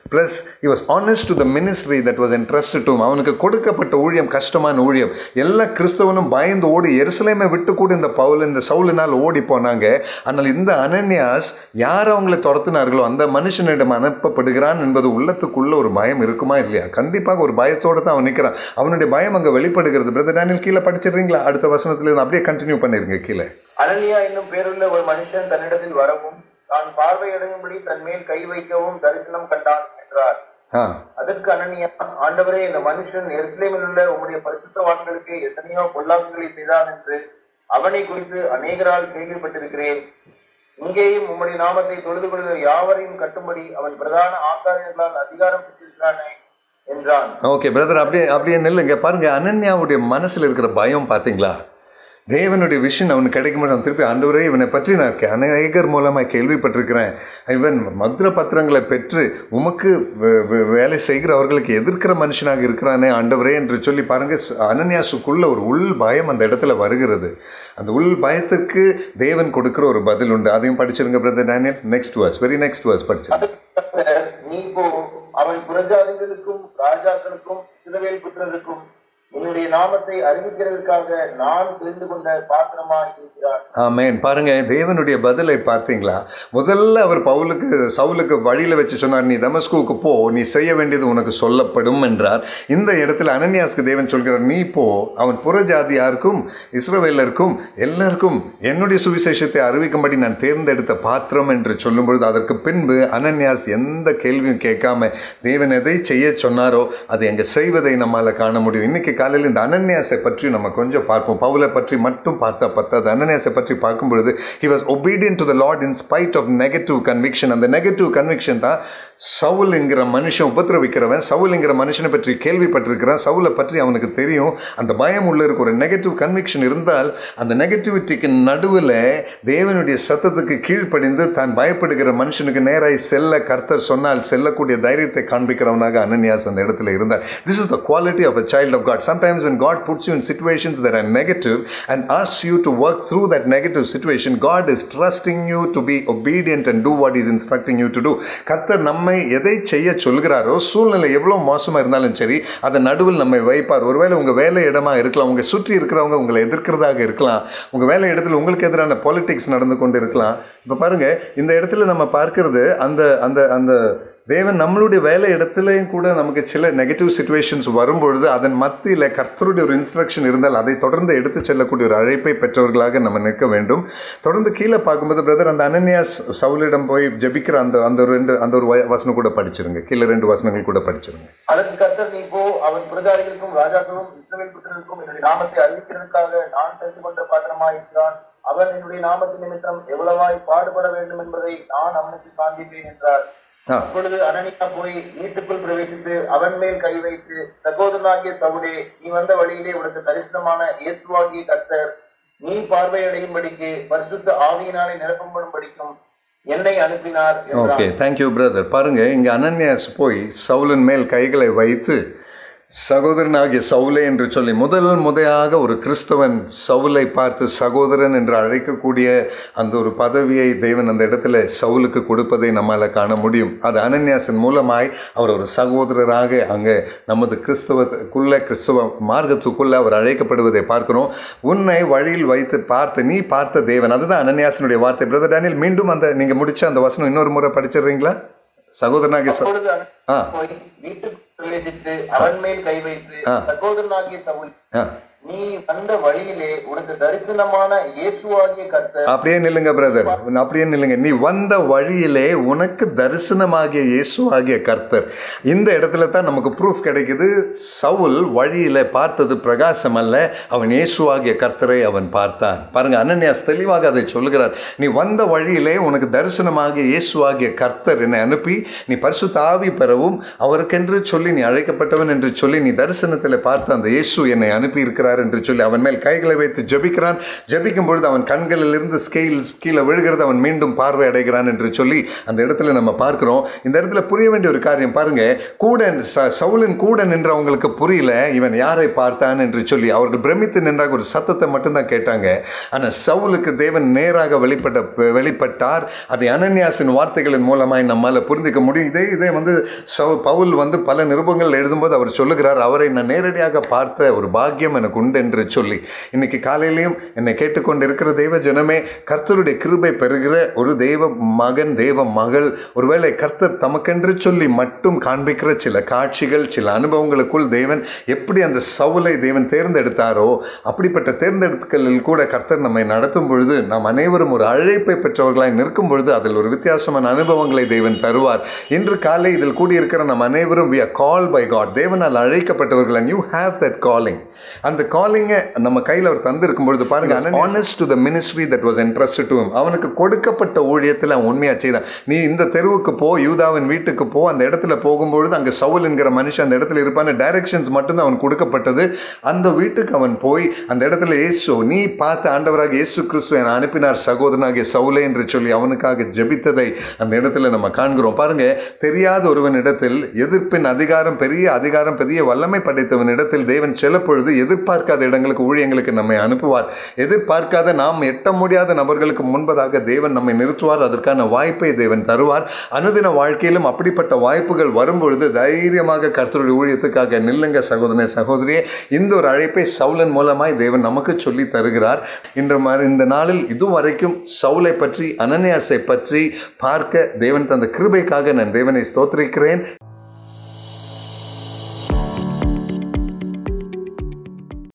plus he was honest to the ministry that was entrusted to him அவனுக்கு கொடுக்கப்பட்ட ஊழியம் கஷ்டமான ஊழியம் எல்லா கிறிஸ்தவனும் பயந்து ஓடி எருசலேமை விட்டு கூட இந்த பவுல் இந்த சவுலினால் ஓடி போனாங்க ஆனால் இந்த அனன்யாஸ் யார் அவங்களை துரத்தினார்களோ அந்த மனுஷனிடம் அனுப்பப்படுகிறான் என்பது உள்ளத்துக்குள்ள ஒரு பயம் இருக்குமா இல்லையா கண்டிப்பாக ஒரு பயத்தோடு தான் அவன் நிற்கிறான் அவனுடைய பயம் அங்கே வெளிப்படுகிறது பிரதர் டேனியல் கீழே படிச்சிடுறீங்களா அடுத்த வசனத்துல இருந்து அப்படியே கண்டினியூ பண்ணிருங்க கீழே அனனியா என்னும் பேருள்ள ஒரு மனுஷன் தன்னிடத்தில் வரவும் தான் பார்வையடையும்படி தன் மேல் கை வைக்கவும் தரிசனம் கண்டான் என்றார் ஆ அதற்கு அனனியா ஆண்டவரே இந்த மனுஷன் எருசலேமில் உள்ள உம்முடைய பரிசுத்தவான்களுக்கு எத்தனையோ பொல்லாங்குகளை செய்தான் என்று அவனை குறித்து அநேகரால் கேள்விப்பட்டிருக்கிறேன் இங்கேயும் உம்முடைய நாமத்தை தொழுது கொள்கிற யாவரையும் கட்டும்படி அவன் பிரதான ஆசாரியர்களால் அதிகாரம் பெற்றிருக்கிறானே என்றான் ஓகே பிரதர் அப்படியே அப்படியே நில்லுங்க பாருங்க அனன்யாவுடைய மனசுல இருக்கிற பயம் பாத்தீங்களா தேவனுடைய விஷயம் அவனுக்கு கிடைக்கும்போது அவன் திருப்பி ஆண்டவரே இவனை பற்றி நான் கே- அநேகர் மூலமாக கேள்விப்பட்டிருக்கிறேன் இவன் மதுர பத்திரங்களை பெற்று உமக்கு வே- வே- வேலை செய்கிறவர்களுக்கு எதிர்க்கிற மனுஷனாக இருக்கிறானே ஆண்டவரே என்று சொல்லி பாருங்க சு- அனன்யாசுக்குள்ள ஒரு உள் பயம் அந்த இடத்துல வருகிறது அந்த உள் பயத்துக்கு தேவன் கொடுக்கிற ஒரு பதில் உண்டு அதையும் படிச்சிருங்க brother Daniel next verse very next verse படிச்சு அதற்கு கர்த்தர், நீ போ அவன் புறஜாதிகளுக்கும் ராஜாக்களுக்கும் சிறுவேல் புத்திரருக்கும் என்னுடைய நாமத்தை அறிவிக்கிறதற்காக நான் தெரிந்து கொண்ட பாத்திரமாய் இருக்கிறான் ஆமேன் பாருங்க தேவனுடைய பதிலை பார்த்தீங்களா முதல்ல அவர் பவுலுக்கு சவுலுக்கு வழியில வச்சு சொன்னார் நீ தமஸ்குவுக்கு போ நீ செய்ய வேண்டியது உனக்கு சொல்லப்படும் என்றார் இந்த இடத்துல அனன்யாஸ்க்கு தேவன் சொல்கிறார் நீ போ அவன் புறஜாதியாருக்கும் இஸ்ரவேலருக்கும் எல்லாருக்கும் என்னுடைய சுவிசேஷத்தை அறிவிக்கும்படி நான் தேர்ந்தெடுத்த பாத்திரம் என்று சொல்லும் பொழுது அதற்கு பின்பு அனன்யாஸ் எந்த கேள்வியும் கேட்காம தேவன் எதை செய்ய சொன்னாரோ அதை அங்கே செய்வதை நம்மால் காண முடியும் இன்னைக்கு காலையில் இந்த அனன்யாசை பற்றி நம்ம கொஞ்சம் பார்ப்போம் பவுலை பற்றி மட்டும் பார்த்தா பத்தாது அனன்யாசை பற்றி பார்க்கும் பொழுது he was obedient to the lord in spite of negative conviction அந்த நெகட்டிவ் கன்விக்ஷன் தான் சவுல் என்கிற மனுஷன் உபத்திரவிக்கிறவன் சவுல் என்கிற மனுஷனை பற்றி கேள்விப்பட்டிருக்கிறான் சவுலை பற்றி அவனுக்கு தெரியும் அந்த பயம் உள்ள இருக்க ஒரு நெகட்டிவ் கன்விக்ஷன் இருந்தால் அந்த நெகட்டிவிட்டிக்கு நடுவில் தேவனுடைய சத்தத்துக்கு கீழ்ப்படிந்து தான் பயப்படுகிற மனுஷனுக்கு நேராய் செல்ல கர்த்தர் சொன்னால் செல்லக்கூடிய தைரியத்தை காண்பிக்கிறவனாக அனன்யாஸ் அந்த இடத்துல இருந்தார் this is the quality of a child of God sometimes when God puts you in situations that are negative and asks you to work through that negative situation, God is trusting you to be obedient and do what He is instructing you to do. கர்த்தர் நம்மை எதை செய்ய சொல்கிறாரோ சூழ்நிலை எவ்வளோ மோசமாக இருந்தாலும் சரி அதை நடுவில் நம்மை வைப்பார் ஒருவேளை உங்கள் வேலை இடமா இருக்கலாம் உங்கள் சுற்றி இருக்கிறவங்க உங்களை எதிர்க்கிறதாக இருக்கலாம் உங்கள் வேலை இடத்துல உங்களுக்கு எதிரான பாலிடிக்ஸ் நடந்து கொண்டு இருக்கலாம் இப்போ பாருங்க இந்த இடத்துல நம்ம பார்க்கிறது அந்த அந்த அந்த தேவன் நம்மளுடைய வேலை இடத்துலையும் கூட நமக்கு சில நெகட்டிவ் சுச்சுவேஷன்ஸ் வரும்பொழுது அதன் மத்தியில் கர்த்தருடைய ஒரு இன்ஸ்ட்ரக்ஷன் இருந்தால் அதை தொடர்ந்து எடுத்து செல்லக்கூடிய ஒரு அழைப்பை பெற்றவர்களாக நம்ம நிற்க வேண்டும் தொடர்ந்து கீழே பார்க்கும்போது பிரதர் அந்த அனன்யாஸ் சவுலிடம் போய் ஜெபிக்கிற அந்த அந்த ஒரு ரெண்டு அந்த ஒரு வ- வசனம் கூட படிச்சிருங்க கீழே ரெண்டு வசனங்கள் கூட படிச்சிருங்க அதற்கு கர்த்தர் நீ போ அவன் புறஜாதிகளுக்கும் ராஜாக்களும் இஸ்ரவேல் புத்திரருக்கும் என்னுடைய நாமத்தை அறிவிக்கிறதுக்காக நான் தெரிந்து கொண்ட பாத்திரமாய் இருக்கிறான் அவன் என்னுடைய நாமத்தின் நிமித்தம் எவ்வளவாய் பாடுபட வேண்டும் என்பதை நான் அவனுக்கு காண்பிப்பேன் என்றார் ஆ அப்பொழுது அனனியா போய் வீட்டுக்குள் பிரவேசித்து அவன் மேல் கை வைத்து சகோதரனாகிய சவுடே நீ வந்த வழியிலே உனக்கு தரிசனமான இயேசுவாகிய கர்த்தர் நீ பார்வையடையும்படிக்கு பரிசுத்த ஆவியினாலே நிரப்பப்படும்படிக்கும் என்னை அனுப்பினார் ஓகே என்றான் தேங்க்யூ பிரதர் பாருங்க இங்கே அனன்யாஸ் போய் சவுலின் மேல் கைகளை வைத்து சகோதரனாகிய சவுலே என்று சொல்லி முதல் முதையாக ஒரு கிறிஸ்தவன் சவுலை பார்த்து சகோதரன் என்று அழைக்கக்கூடிய அந்த ஒரு பதவியை தேவன் அந்த இடத்துல சவுலுக்கு கொடுப்பதை நம்மால் காண முடியும் அது அனன்யாசின் மூலமாய் அவர் ஒரு சகோதரராக அங்கே நமது கிறிஸ்தவத்துக்குள்ள கிறிஸ்தவ மார்க்கத்துக்குள்ள அவர் அழைக்கப்படுவதை பார்க்கிறோம் உன்னை வழியில் வைத்து பார்த்து நீ பார்த்த தேவன் அதுதான் அனன்யாசனுடைய வார்த்தை பிரதர் டேனியல் மீண்டும் அந்த நீங்க முடிச்ச அந்த வசனம் இன்னொரு முறை படிச்சிடுறீங்களா சகோதரனாகிய ச- அப்பொழுது ஆ அனனியா போய் வீட்டுக்குள் பிரவேசித்து அவன் மேல் கை வைத்து ஆ. சகோதரனாகிய சவுல் ஆ நீ வந்த வழியிலே உனக்கு தரிசனமான இயேசுவாகிய கர்த்தர் அப்படியே நில்லுங்க பிரதர் அப்படியே நில்லுங்க நீ வந்த வழியிலே உனக்கு தரிசனமாகிய இயேசு ஆகிய கர்த்தர் இந்த இடத்துல தான் நமக்கு ப்ரூஃப் கிடைக்குது சவுல் வழியில பார்த்தது பிரகாசம் அல்ல அவன் இயேசு ஆகிய கர்த்தரை அவன் பார்த்தான் பாருங்க அனன்யாஸ் தெளிவாக அதை சொல்லுகிறார் நீ வந்த வழியிலே உனக்கு தரிசனமாகிய இயேசு ஆகிய கர்த்தர் என்னை அனுப்பி நீ பரிசுத்த ஆவி பெறவும் அவருக்கென்று சொல்லி நீ அழைக்கப்பட்டவன் என்று சொல்லி நீ தரிசனத்தில் பார்த்த அந்த இயேசு என்னை அனுப்பி இருக்கிறார் இருக்கிறார் என்று சொல்லி அவன் மேல் கைகளை வைத்து ஜெபிக்கிறான் ஜெபிக்கும் பொழுது அவன் கண்களிலிருந்து ஸ்கெயில் கீழே விழுகிறது அவன் மீண்டும் பார்வை அடைகிறான் என்று சொல்லி அந்த இடத்துல நம்ம பார்க்கிறோம் இந்த இடத்துல புரிய வேண்டிய ஒரு காரியம் பாருங்க கூட ச- சவுலின் கூட நின்று அவங்களுக்கு புரியல இவன் யாரை பார்த்தான் என்று சொல்லி அவர்கள் பிரமித்து நின்றாக ஒரு சத்தத்தை மட்டும்தான் கேட்டாங்க ஆனால் சவுலுக்கு தேவன் நேராக வெளிப்பட்ட வெளிப்பட்டார் அதை அனன்யாசின் வார்த்தைகளின் மூலமாய் நம்மால் புரிந்துக்க முடியும் இதே இதே வந்து சவு பவுல் வந்து பல நிருபங்கள் எழுதும்போது அவர் சொல்லுகிறார் அவரை நான் நேரடியாக பார்த்த ஒரு பாக்கியம் எனக்கு உண்டு என்று சொல்லி இன்னைக்கு காலையிலையும் என்னை கேட்டுக்கொண்டு இருக்கிற தெய்வ ஜனமே கர்த்தருடைய கிருபை பெறுகிற ஒரு தெய்வ மகன் தெய்வ மகள் ஒருவேளை கர்த்தர் தமக்கென்று சொல்லி மட்டும் காண்பிக்கிற சில காட்சிகள் சில அனுபவங்களுக்குள் தேவன் எப்படி அந்த சவுலை தேவன் தேர்ந்தெடுத்தாரோ அப்படிப்பட்ட தேர்ந்தெடுக்கலில் கூட கர்த்தர் நம்மை நடத்தும் பொழுது நாம் அனைவரும் ஒரு அழைப்பை பெற்றவர்களாய் நிற்கும் பொழுது அதில் ஒரு வித்தியாசமான அனுபவங்களை தேவன் தருவார் இன்று காலை இதில் கூடியிருக்கிற நம் அனைவரும் we are call by God தேவனால் அழைக்கப்பட்டவர்கள் and you have that calling அந்த காலிங்கை நம்ம கையில் அவர் தந்திருக்கும் பொழுது பாருங்க honest to the ministry that was entrusted to him அவனுக்கு கொடுக்கப்பட்ட ஊழியத்தில் அவன் உண்மையாக செய்தான் நீ இந்த தெருவுக்கு போ யூதாவின் வீட்டுக்கு போ அந்த இடத்துல போகும்பொழுது அங்கே சவுல் என்கிற மனுஷன் அந்த இடத்துல இருப்பான டைரக்ஷன்ஸ் மட்டும்தான் அவன் கொடுக்கப்பட்டது அந்த வீட்டுக்கு அவன் போய் அந்த இடத்துல இயேசு நீ பார்த்த ஆண்டவராக இயேசு கிறிஸ்து என அனுப்பினார் சகோதரனாகிய சவுலே என்று சொல்லி அவனுக்காக ஜெபித்ததை அந்த இடத்துல நம்ம காண்கிறோம் பாருங்க தெரியாத ஒருவனிடத்தில் எதிர்ப்பின் அதிகாரம் பெரிய அதிகாரம் பெரிய வல்லமை படைத்தவனிடத்தில் தேவன் சில பொழுது எதிர்பார்க்காத இடங்களுக்கு ஊழியங்களுக்கு நம்மை அனுப்புவார் எதிர்பார்க்காத நாம் எட்ட முடியாத நபர்களுக்கு முன்பதாக தேவன் நம்மை நிறுத்துவார் அதற்கான வாய்ப்பை தேவன் தருவார் அனுதின வாழ்க்கையிலும் அப்படிப்பட்ட வாய்ப்புகள் வரும்பொழுது தைரியமாக கர்த்தருடைய ஊழியத்துக்காக நில்லுங்க சகோதரனே சகோதரியே இந்த ஒரு அழைப்பை சவுலன் மூலமாய் தேவன் நமக்கு சொல்லி தருகிறார் இன்று மாதிரி இந்த நாளில் இதுவரைக்கும் சவுலை பற்றி அனன்யாசை பற்றி பார்க்க தேவன் தந்த கிருபைக்காக நான் தேவனை ஸ்தோத்திரிக்கிறேன்